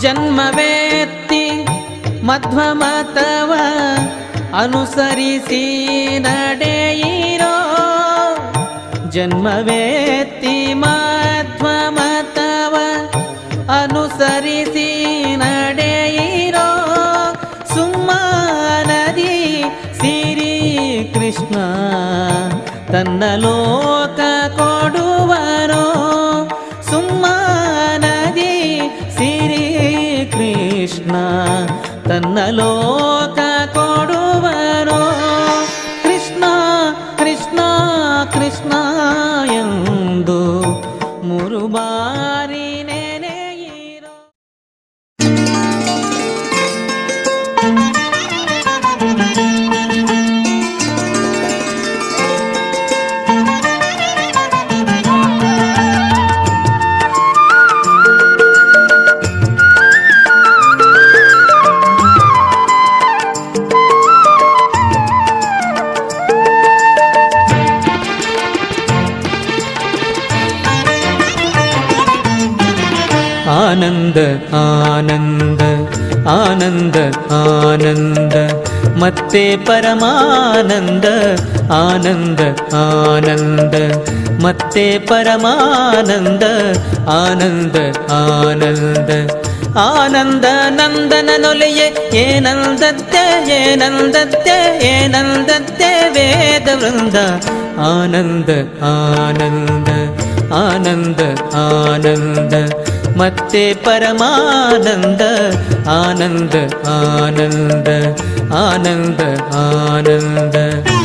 ಜನ್ಮವೇತ್ತಿ ಮಧ್ವಮತವ ಅನುಸರಿಸಿ ನಡೆಯಿರೋ ಜನ್ಮವೇತ್ತಿ ಮಧ್ವಮತವ ಅನುಸರಿಸಿ ನಡೆಯಿರೋ ಸುಮ್ಮನದಿ ಸಿರಿ ಕೃಷ್ಣ ತನ್ನ ಲೋಕ ಕೊಡುವರೋ ಸುಮ್ಮನದಿ ಸಿರಿ ಕೃಷ್ಣ ತನ್ನ ಲೋಕ ಕೊಡುವರೋ ಕೃಷ್ಣ ಕೃಷ್ಣ ಕೃಷ್ಣ ಎಂದು ಮೂರು ಬಾರಿ ನೆನೆಯಿರೋ ಆನಂದ ಆನಂದ ಆನಂದ ಆನಂದ ಮತ್ತೆ ಪರಮಾನಂದ ಆನಂದ ಆನಂದ ಮತ್ತೆ ಪರಮಾನಂದ ಆನಂದ ಆನಂದ ಆನಂದ ನಂದನ ನೊಲೆಯೇ ಏನಂದತ್ತೆ ಏನಂದತ್ತೆ ಏನಂದತ್ತೆ ವೇದ ವೃಂದ ಆನಂದ ಆನಂದ ಆನಂದ ಆನಂದ ಮತ್ತೆ ಪರಮಾನಂದ ಆನಂದ ಆನಂದ ಆನಂದ ಆನಂದ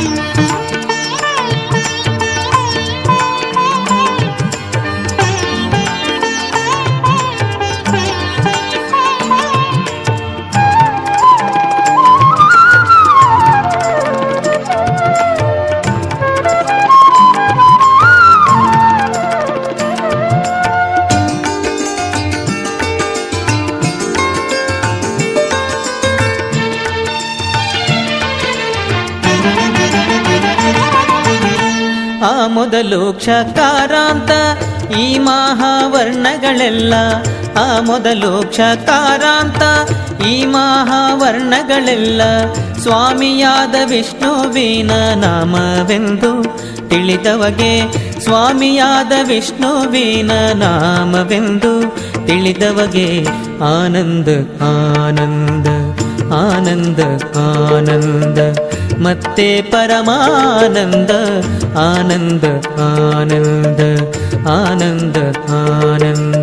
ಆ ಮೊದಲು ಕ್ಷಕಾರಾಂತ ಈ ಮಹಾವರ್ಣಗಳೆಲ್ಲ ಆ ಮೊದಲು ಕ್ಷಕಾರಾಂತ ಈ ಮಹಾವರ್ಣಗಳೆಲ್ಲ ಸ್ವಾಮಿಯಾದ ವಿಷ್ಣುವಿನ ನಾಮವೆಂದು ತಿಳಿದವಗೆ ಸ್ವಾಮಿಯಾದ ವಿಷ್ಣುವಿನ ನಾಮವೆಂದು ತಿಳಿದವಗೆ ಆನಂದ ಆನಂದ ಆನಂದ ಆನಂದ ಮತ್ತೆ ಪರಮಾನಂದ ಆನಂದ ಆನಂದ ಆನಂದ ಆನಂದ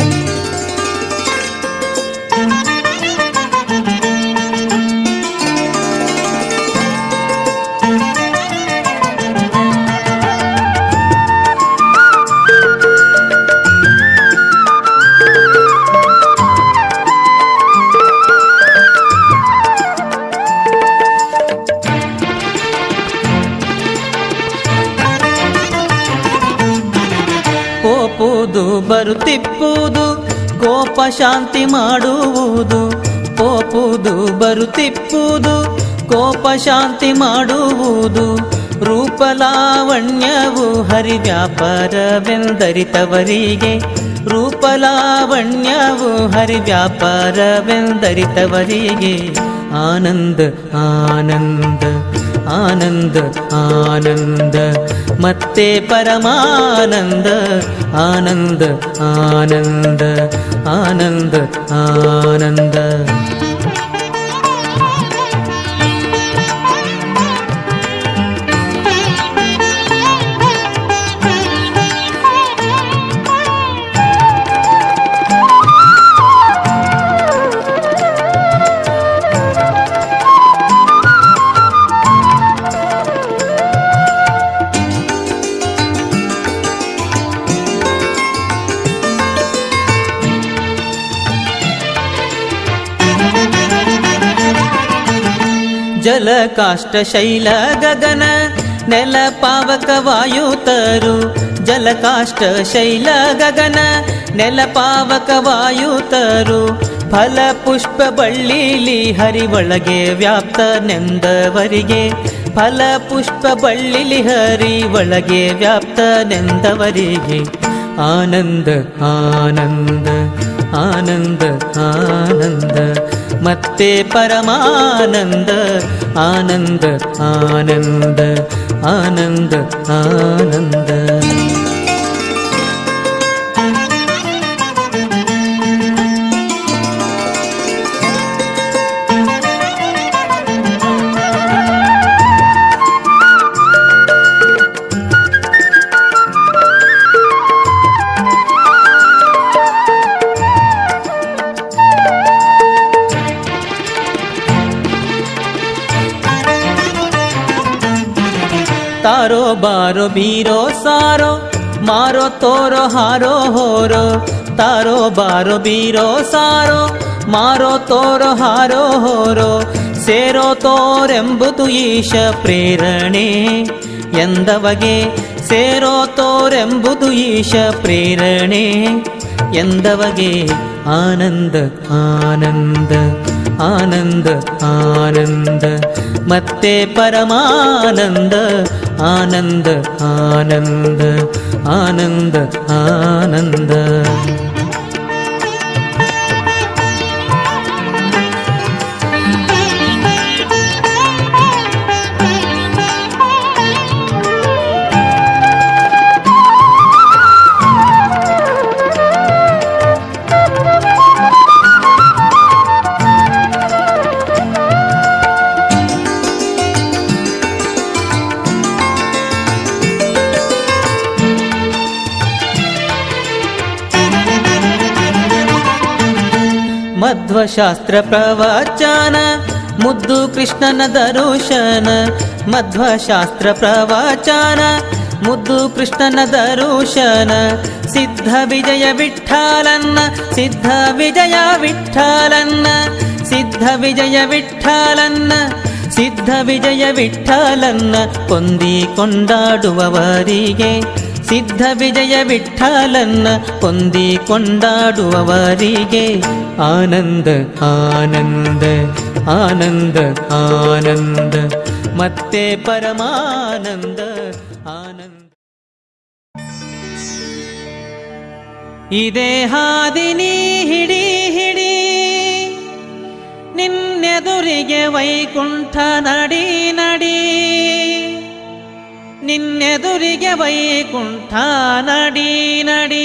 ಕೋಪುದು ಬರುತ್ತಿಪ್ಪುದು ಕೋಪ ಶಾಂತಿ ಮಾಡುವುದು ಕೋಪುದು ಬರುತ್ತಿಪ್ಪುದು ಕೋಪ ಶಾಂತಿ ಮಾಡುವುದು ರೂಪಲಾವಣ್ಯವು ಹರಿವ್ಯಾಪಾರವೆಂದರಿತವರಿಗೆ ರೂಪಲಾವಣ್ಯವು ಹರಿವ್ಯಾಪಾರವೆಂದರಿತವರಿಗೆ ಆನಂದ ಆನಂದ ಆನಂದ ಆನಂದ ಮತ್ತೆ ಪರಮಾನಂದ ಆನಂದ ಆನಂದ ಆನಂದ ಆನಂದ ಜಲ ಕಾಷ್ಟ ಶೈಲ ಗಗನ ನೆಲ ಪಾವಕ ವಾಯುತರು ಜಲ ಕಾಷ್ಟ ಶೈಲ ಗಗನ ನೆಲ ಪಾವಕ ವಾಯುತರು ಫಲ ಪುಷ್ಪ ಬಳ್ಳಿಲಿ ಹರಿವೊಳಗೆ ವ್ಯಾಪ್ತನೆಂದವರಿಗೆ ಫಲ ಪುಷ್ಪ ಬಳ್ಳಿಲಿ ಹರಿ ಒಳಗೆ ವ್ಯಾಪ್ತನೆಂದವರಿಗೆ ಆನಂದ ಆನಂದ ಆನಂದ ಆನಂದ ಮತ್ತೆ ಪರಮಾನಂದ ಆನಂದ ಆನಂದ ಆನಂದ ಆನಂದ ತಾರೋ ಬಾರೋ ಬೀರೋ ಸಾರೋ ಮಾರೋ ತೋರೋ ಹಾರೋ ಹೋರೋ ತಾರೋ ಬಾರೋ ಬೀರೋ ಸಾರೋ ಮಾರೋ ತೋರೋ ಹಾರೋ ಹೋರೋ ಸೇರೋ ತೋರೆಂಬುದು ಈಶ ಪ್ರೇರಣೆ ಎಂದವಗೆ ಸೇರೋ ತೋರೆಂಬುದು ಈಶ ಪ್ರೇರಣೆ ಎಂದವಗೆ ಆನಂದ ಆನಂದ ಆನಂದ ಆನಂದ ಮತ್ತೆ ಪರಮಾನಂದ ಆನಂದ ಆನಂದ ಆನಂದ ಆನಂದ ಮಧ್ವಶಾಸ್ತ್ರ ಪ್ರವಚನ ಮುದ್ದು ಕೃಷ್ಣನ ದರುಶನ ಮಧ್ವಶಾಸ್ತ್ರ ಪ್ರವಚನ ಮುದ್ದು ಕೃಷ್ಣನ ದರುಶನ ಸಿದ್ಧ ವಿಜಯ ವಿಠ್ಠಲನ್ನ ಸಿದ್ಧ ವಿಜಯ ವಿಠ್ಠಲನ್ನ ಸಿದ್ಧ ವಿಜಯ ವಿಠ್ಠಲನ್ನ ಸಿದ್ಧ ವಿಜಯ ವಿಠ್ಠಲನ್ನ ಕೊಂದಿ ಕೊಂಡಾಡುವವರಿಗೆ ಸಿದ್ಧ ವಿಜಯ ವಿಠ್ಠಲನ್ನ ಕೊಂದಿ ಕೊಂಡಾಡುವವರಿಗೆ ಆನಂದ ಆನಂದ ಆನಂದ ಆನಂದ ಮತ್ತೆ ಪರಮಾನಂದ ಆನಂದ ಇದೇ ಹಾದಿನಿ ಹಿಡಿ ಹಿಡಿ ನಿನ್ನೆದುರಿಗೆ ವೈಕುಂಠ ನಡಿ ನಡಿ ನಿನ್ನೆದುರಿಗೆ ವೈಕುಂಠ ನಡಿ ನಡಿ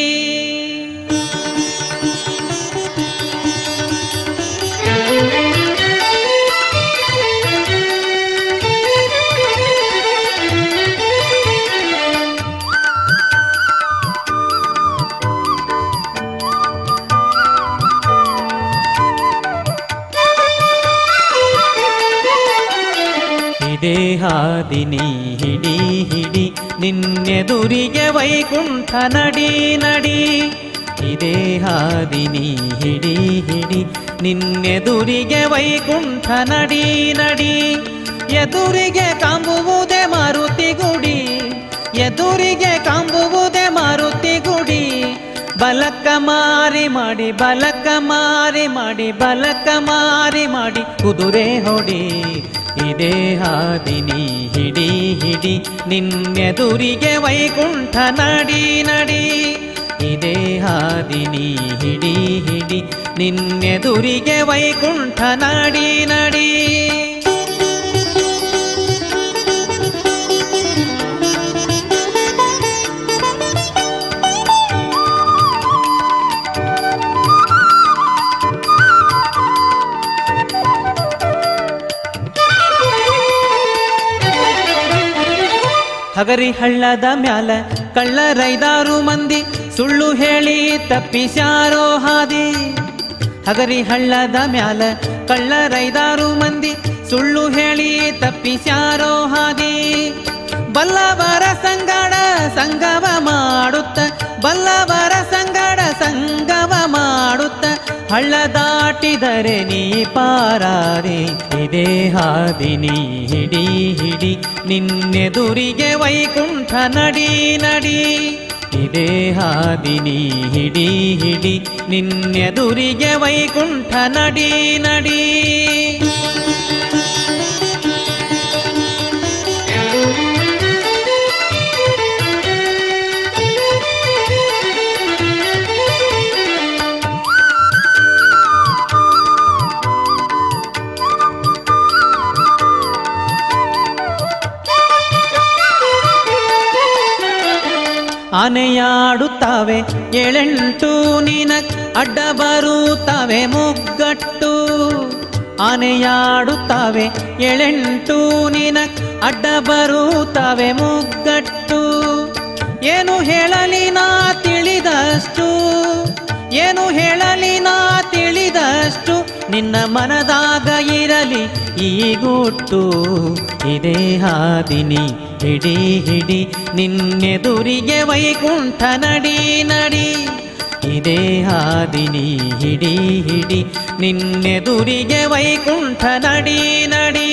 ಇದೇ ಹಾದಿನಿ ಹಿಡಿ ಹಿಡಿ ನಿನ್ನೆದುರಿಗೆ ವೈಕುಂಠ ನಡಿ ನಡಿ ಇದೇ ಹಾದಿನಿ ಹಿಡಿ ಹಿಡಿ ನಿನ್ನೆದುರಿಗೆ ವೈಕುಂಠ ನಡಿ ನಡಿ ಎದುರಿಗೆ ಕಾಂಬುವುದೇ ಮಾರುತಿ ಗುಡಿ ಎದುರಿಗೆ ಕಾಂಬುವುದೇ ಮಾರುತಿ ಗುಡಿ ಬಲಕ್ಕ ಮಾರಿ ಮಾಡಿ ಬಲಕ್ಕ ಮಾರಿ ಮಾಡಿ ಬಲಕ್ಕ ಮಾರಿ ಮಾಡಿ ಕುದುರೆ ಹೊಡಿ ಇದೇ ಹಾದಿನಿ ಹಿಡಿ ಹಿಡಿ ನಿನ್ನೆದುರಿಗೆ ವೈಕುಂಠ ನಡಿ ನಡಿ ಇದೇ ಹಾದಿನಿ ಹಿಡಿ ಹಿಡಿ ನಿನ್ನೆದುರಿಗೆ ವೈಕುಂಠ ನಡಿ ನಡಿ ಹಗರಿ ಹಳ್ಳದ ಮ್ಯಾಲ ಕಳ್ಳರೈದಾರು ಮಂದಿ ಸುಳ್ಳು ಹೇಳಿ ತಪ್ಪಿಸ್ಯಾರೋ ಹಾದಿ ಹಗರಿ ಹಳ್ಳದ ಮ್ಯಾಲ ಕಳ್ಳರೈದಾರು ಮಂದಿ ಸುಳ್ಳು ಹೇಳಿ ತಪ್ಪಿಸ್ಯಾರೋ ಹಾದಿ ಬಲ್ಲವರ ಸಂಗಡ ಸಂಗವ ಮಾಡುತ್ತ ಬಲ್ಲವರ ಸಂಗಡ ಸಂಗವ ಮಾಡುತ್ತ ಹಳ್ಳ ದಾಟಿದರೆ ನೀ ಪಾರಾರೆ ಇದೇ ಹಾದಿನಿ ಹಿಡಿ ಹಿಡಿ ನಿನ್ನೆದುರಿಗೆ ವೈಕುಂಠ ನಡಿ ನಡಿ ಇದೇ ಹಾದಿನಿ ಹಿಡಿ ಹಿಡಿ ನಿನ್ನೆದುರಿಗೆ ವೈಕುಂಠ ನಡಿ ನಡಿ ಆನೆಯಾಡುತ್ತವೆ ಏಳೆಂಟು ನಿನಗ್ ಅಡ್ಡ ಬರುತ್ತವೆ ಮುಗ್ಗಟ್ಟು ಆನೆಯಾಡುತ್ತವೆ ಏಳೆಂಟು ನಿನಗ್ ಅಡ್ಡ ಬರುತ್ತವೆ ಮುಗ್ಗಟ್ಟು ಏನು ಹೇಳಲಿ ನಾ ತಿಳಿದಷ್ಟು ಏನು ಹೇಳಲಿ ನಾ ತಿಳಿದಷ್ಟು ನಿನ್ನ ಮನದಾಗ ಇರಲಿ ಈ ಗುಟ್ಟು ಇದೇ ಹಾದಿನಿ ಹಿಡಿ ಹಿಡಿ ನಿನ್ನೆದುರಿಗೆ ವೈಕುಂಠ ನಡಿ ನಡಿ ಇದೇ ಹಾದಿನಿ ಹಿಡಿ ಹಿಡಿ ನಿನ್ನೆದುರಿಗೆ ವೈಕುಂಠ ನಡಿ ನಡಿ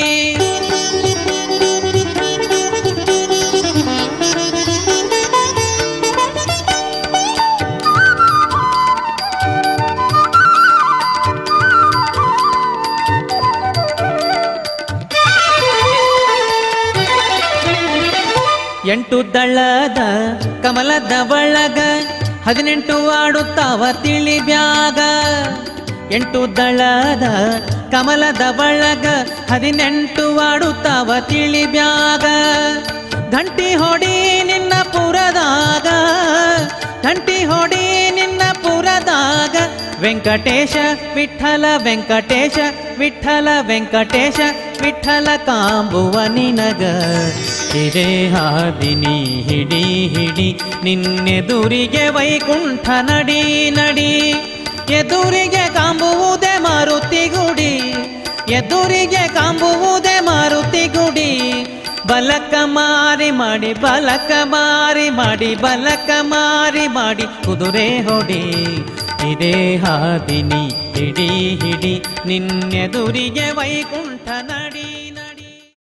ಎಂಟು ದಳ್ಳದ ಕಮಲದ ಒಳಗ ಹದಿನೆಂಟು ಆಡುತ್ತಾವ ತಿಳಿ ಬ್ಯಾಗ ಎಂಟು ದಳದ ಕಮಲದ ಒಳಗ ಹದಿನೆಂಟು ಆಡುತ್ತಾವ ತಿಳಿ ಬ್ಯಾಗ ಘಂಟಿ ಹೊಡಿ ನಿನ್ನ ಪುರದಾಗ ಘಂಟಿ ಹೊಡಿ ನಿನ್ನ ಪುರದಾಗ ವೆಂಕಟೇಶ ವಿಠಲ ವೆಂಕಟೇಶ ವಿಠಲ ವೆಂಕಟೇಶ ವಿಠಲ ಕಾಂಬುವ ನಿನಗ ಇದೇ ಹಾದಿನಿ ಹಿಡಿ ಹಿಡಿ ನಿನ್ನೆದುರಿಗೆ ವೈಕುಂಠ ನಡಿ ನಡಿ ಎದುರಿಗೆ ಕಾಂಬುವುದೇ ಮಾರುತಿ ಗುಡಿ ಎದುರಿಗೆ ಕಾಂಬುವುದೇ ಮಾರುತಿ ಗುಡಿ ಬಲಕ ಮಾರಿ ಮಾಡಿ ಬಲಕ ಮಾರಿ ಮಾಡಿ ಬಲಕ ಮಾರಿ ಮಾಡಿ ಕುದುರೆ ಹೊಡಿ ಇದೇ ಹಾದಿನಿ ಹಿಡಿ ಹಿಡಿ ನಿನ್ನೆದುರಿಗೆ ವೈಕುಂಠ ನಡಿ ನಡಿ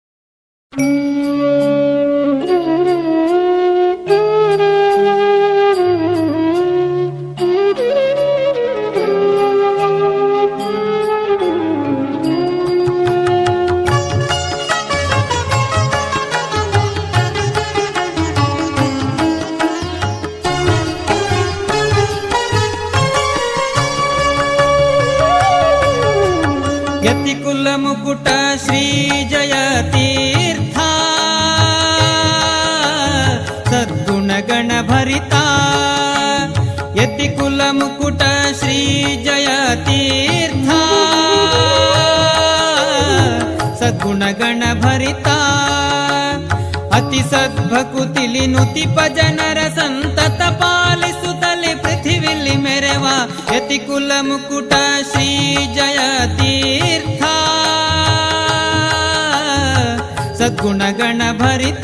ಯತಿಕುಲ ಮುಕುಟ ಶ್ರೀ ಜಯ ತೀರ್ಥ ಸದ್ಗುಣ ಗಣ ಭರಿತ ಯತಿಕುಲ ಮುಕುಟ ಶ್ರೀ ಜಯ ತೀರ್ಥ ಸದ್ಗುಣ ಗಣ ಭರಿತ ಅತಿ ಸದ್ಭಕುತಿಲಿ ನುತಿಪ ಜನರ ಸಂತತ ಪಾಲಿಸುತ್ತಲೆ ಪೃಥಿವಿಲಿ ಮೆರೆವ ಯತಿಕುಲ ಮುಕುಟ ಶ್ರೀ ಜಯ ತೀರ್ಥ ಸದ್ಗುಣ ಗಣ ಭರಿತ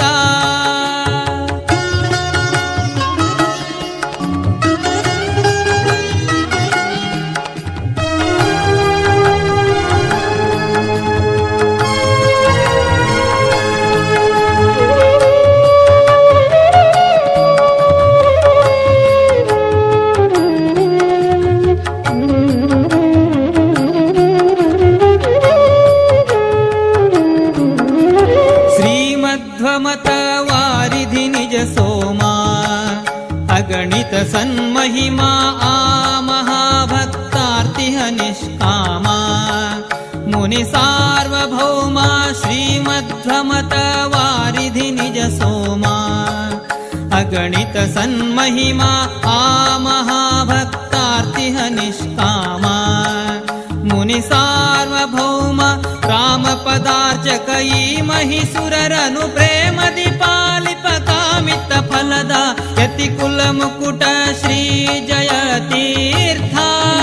ಶ್ರೀಮಧ್ವಮತ ವಾರಿಧಿ ನಿಜ ಸೋಮಾ ಅಗಣಿತ ಸನ್ಮಹಿಮಾ ಆ ಮಹಾಭಕ್ತಾರ್ತಿಹ ನಿಷ್ಕಾಮ ಮುನಿ ಸಾರ್ವಭೌಮ ಶ್ರೀಮಧ್ವಮತ ವಾರಿಧಿ ನಿಜ ಸೋಮಾ ಅಗಣಿತ ಸನ್ಮಹಿಮಾ ಆ ಮಹಾಭಕ್ತಾರ್ತಿಹ ನಿಷ್ಕಾಮ ಮುನಿ ಸಾರ್ವಭೌಮ ರಾಮ ಪದಾರ್ಚಕ ಈ ಮಹಿಸುರರನು ಪ್ರೇಮದಿ ಪಾಲಿಪ ಕಾಮಿತ ಫಲದ ಯತಿ ಕುಲ ಮುಕುಟ ಶ್ರೀ ಜಯ ತೀರ್ಥ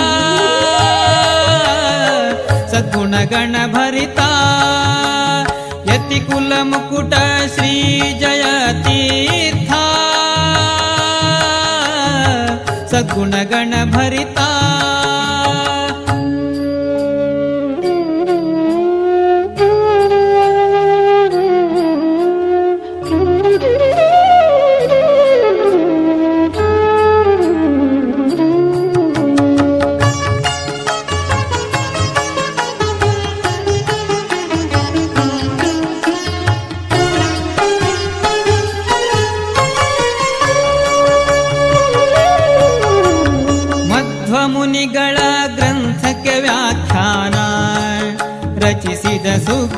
ಸದ್ಗುಣ ಗಣ ಭರಿತ ಯತಿ ಕುಲ ಮುಕುಟ ಶ್ರೀ ಜಯ ತೀರ್ಥ ಸದ್ಗುಣ ಗಣ ಭರಿತ ಮಧ್ವಮುನಿಗಳ ಗ್ರಂಥಕ್ಕೆ ವ್ಯಾಖ್ಯಾನ ರಚಿಸಿದ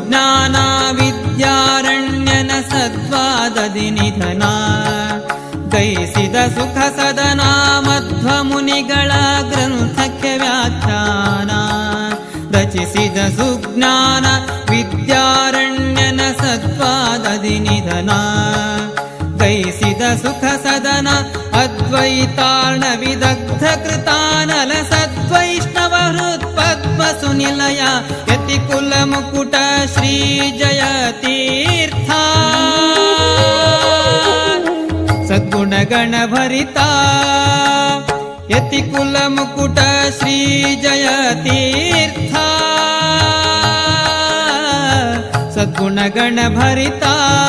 ಸುಜ್ಞಾನ ವಿದ್ಯಾರಣ್ಯನ ಸದ್ವಾದದಿ ನಿಧನ ಗೈಸಿದ ಸುಖ ಸದನ ಮಧ್ವ ಮುನಿಗಳ ಗ್ರಂಥಕ್ಕೆ ವ್ಯಾಖ್ಯಾನ ರಚಿಸಿದ ಸುಜ್ಞಾನ ವಿದ್ಯಾರಣ್ಯನ ಸತ್ವಾದದಿ ನಿಧನ ಗೈಸಿದ ಸುಖ ಸದನ ಅದ್ವೈತಾರ್ಣ ವಿದಗ್ಧ ಕೃತಾನಲ ಸದ್ವೈಷ್ಣವ ಹೃತ್ಪದ್ಮ ಸುನಿಲಯ ಯತಿ ಕುಲ ಮುಕುಟ ಶ್ರೀ ಜಯ ತೀರ್ಥ ಸದ್ಗುಣಗಣ ಭರಿತ ಯತಿ ಕುಲ ಮುಕುಟ ಶ್ರೀ ಜಯ ತೀರ್ಥ ಸದ್ಗುಣಗಣ ಭರಿತ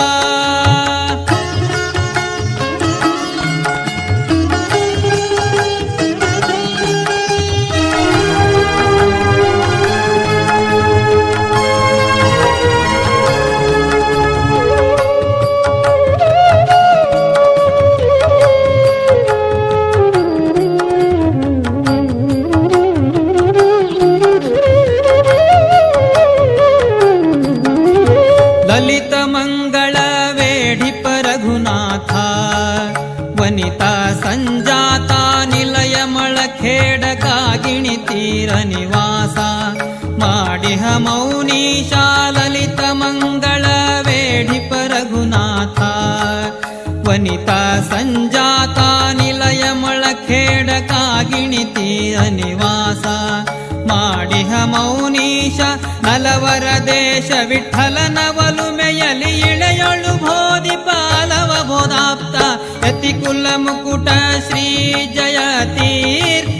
ಲಲಿತ ಮಂಗಳ ವೇಡಿಪ ರಘುನಾಥ ವನಿತಾ ಸಂಜಾತ ನಿಲಯ ಮಳಖೇಡ ಕಾಗಿಣಿ ತೀರ ನಿವಾಸ ಮಾಡಿಹ ಮೌನೀಶ ಲಲಿತ ಮಂಗಳ ವೇಡಿಪ ರಘುನಾಥ ವನಿತಾ ಸಂಜಾತ ನಿಲಯ ಮಳಖೇಡ ಕಾಗಿಣಿ ತೀರ ನಿವಾಸ ಮಾಡಿಹ ಮೌನೀಶ ನಲವರ ದೇಶ ವಿಠಲನ ಒಲುಮೆಯಲಿ ಇಳೆಯೊಳು ಬೋಧಿ ಪಾಲವ ಬೋಧಾಪ್ತ ಯತಿ ಕುಲ ಮುಕುಟ ಶ್ರೀ ಜಯ ತೀರ್ಥ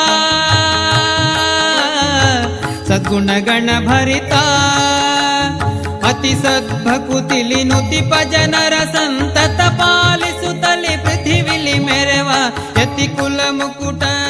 ಸದ್ಗುಣಗಣ ಭರಿತ ಅತಿ ಸದ್ಭಕುತಿಲಿ ನುತಿಪ ಜನರ ಸಂತತ ಪಾಲಿಸುತ್ತಲಿ ಪೃಥಿವಿಲಿ ಮೆರವ ಯತಿ ಕುಲ ಮುಕುಟ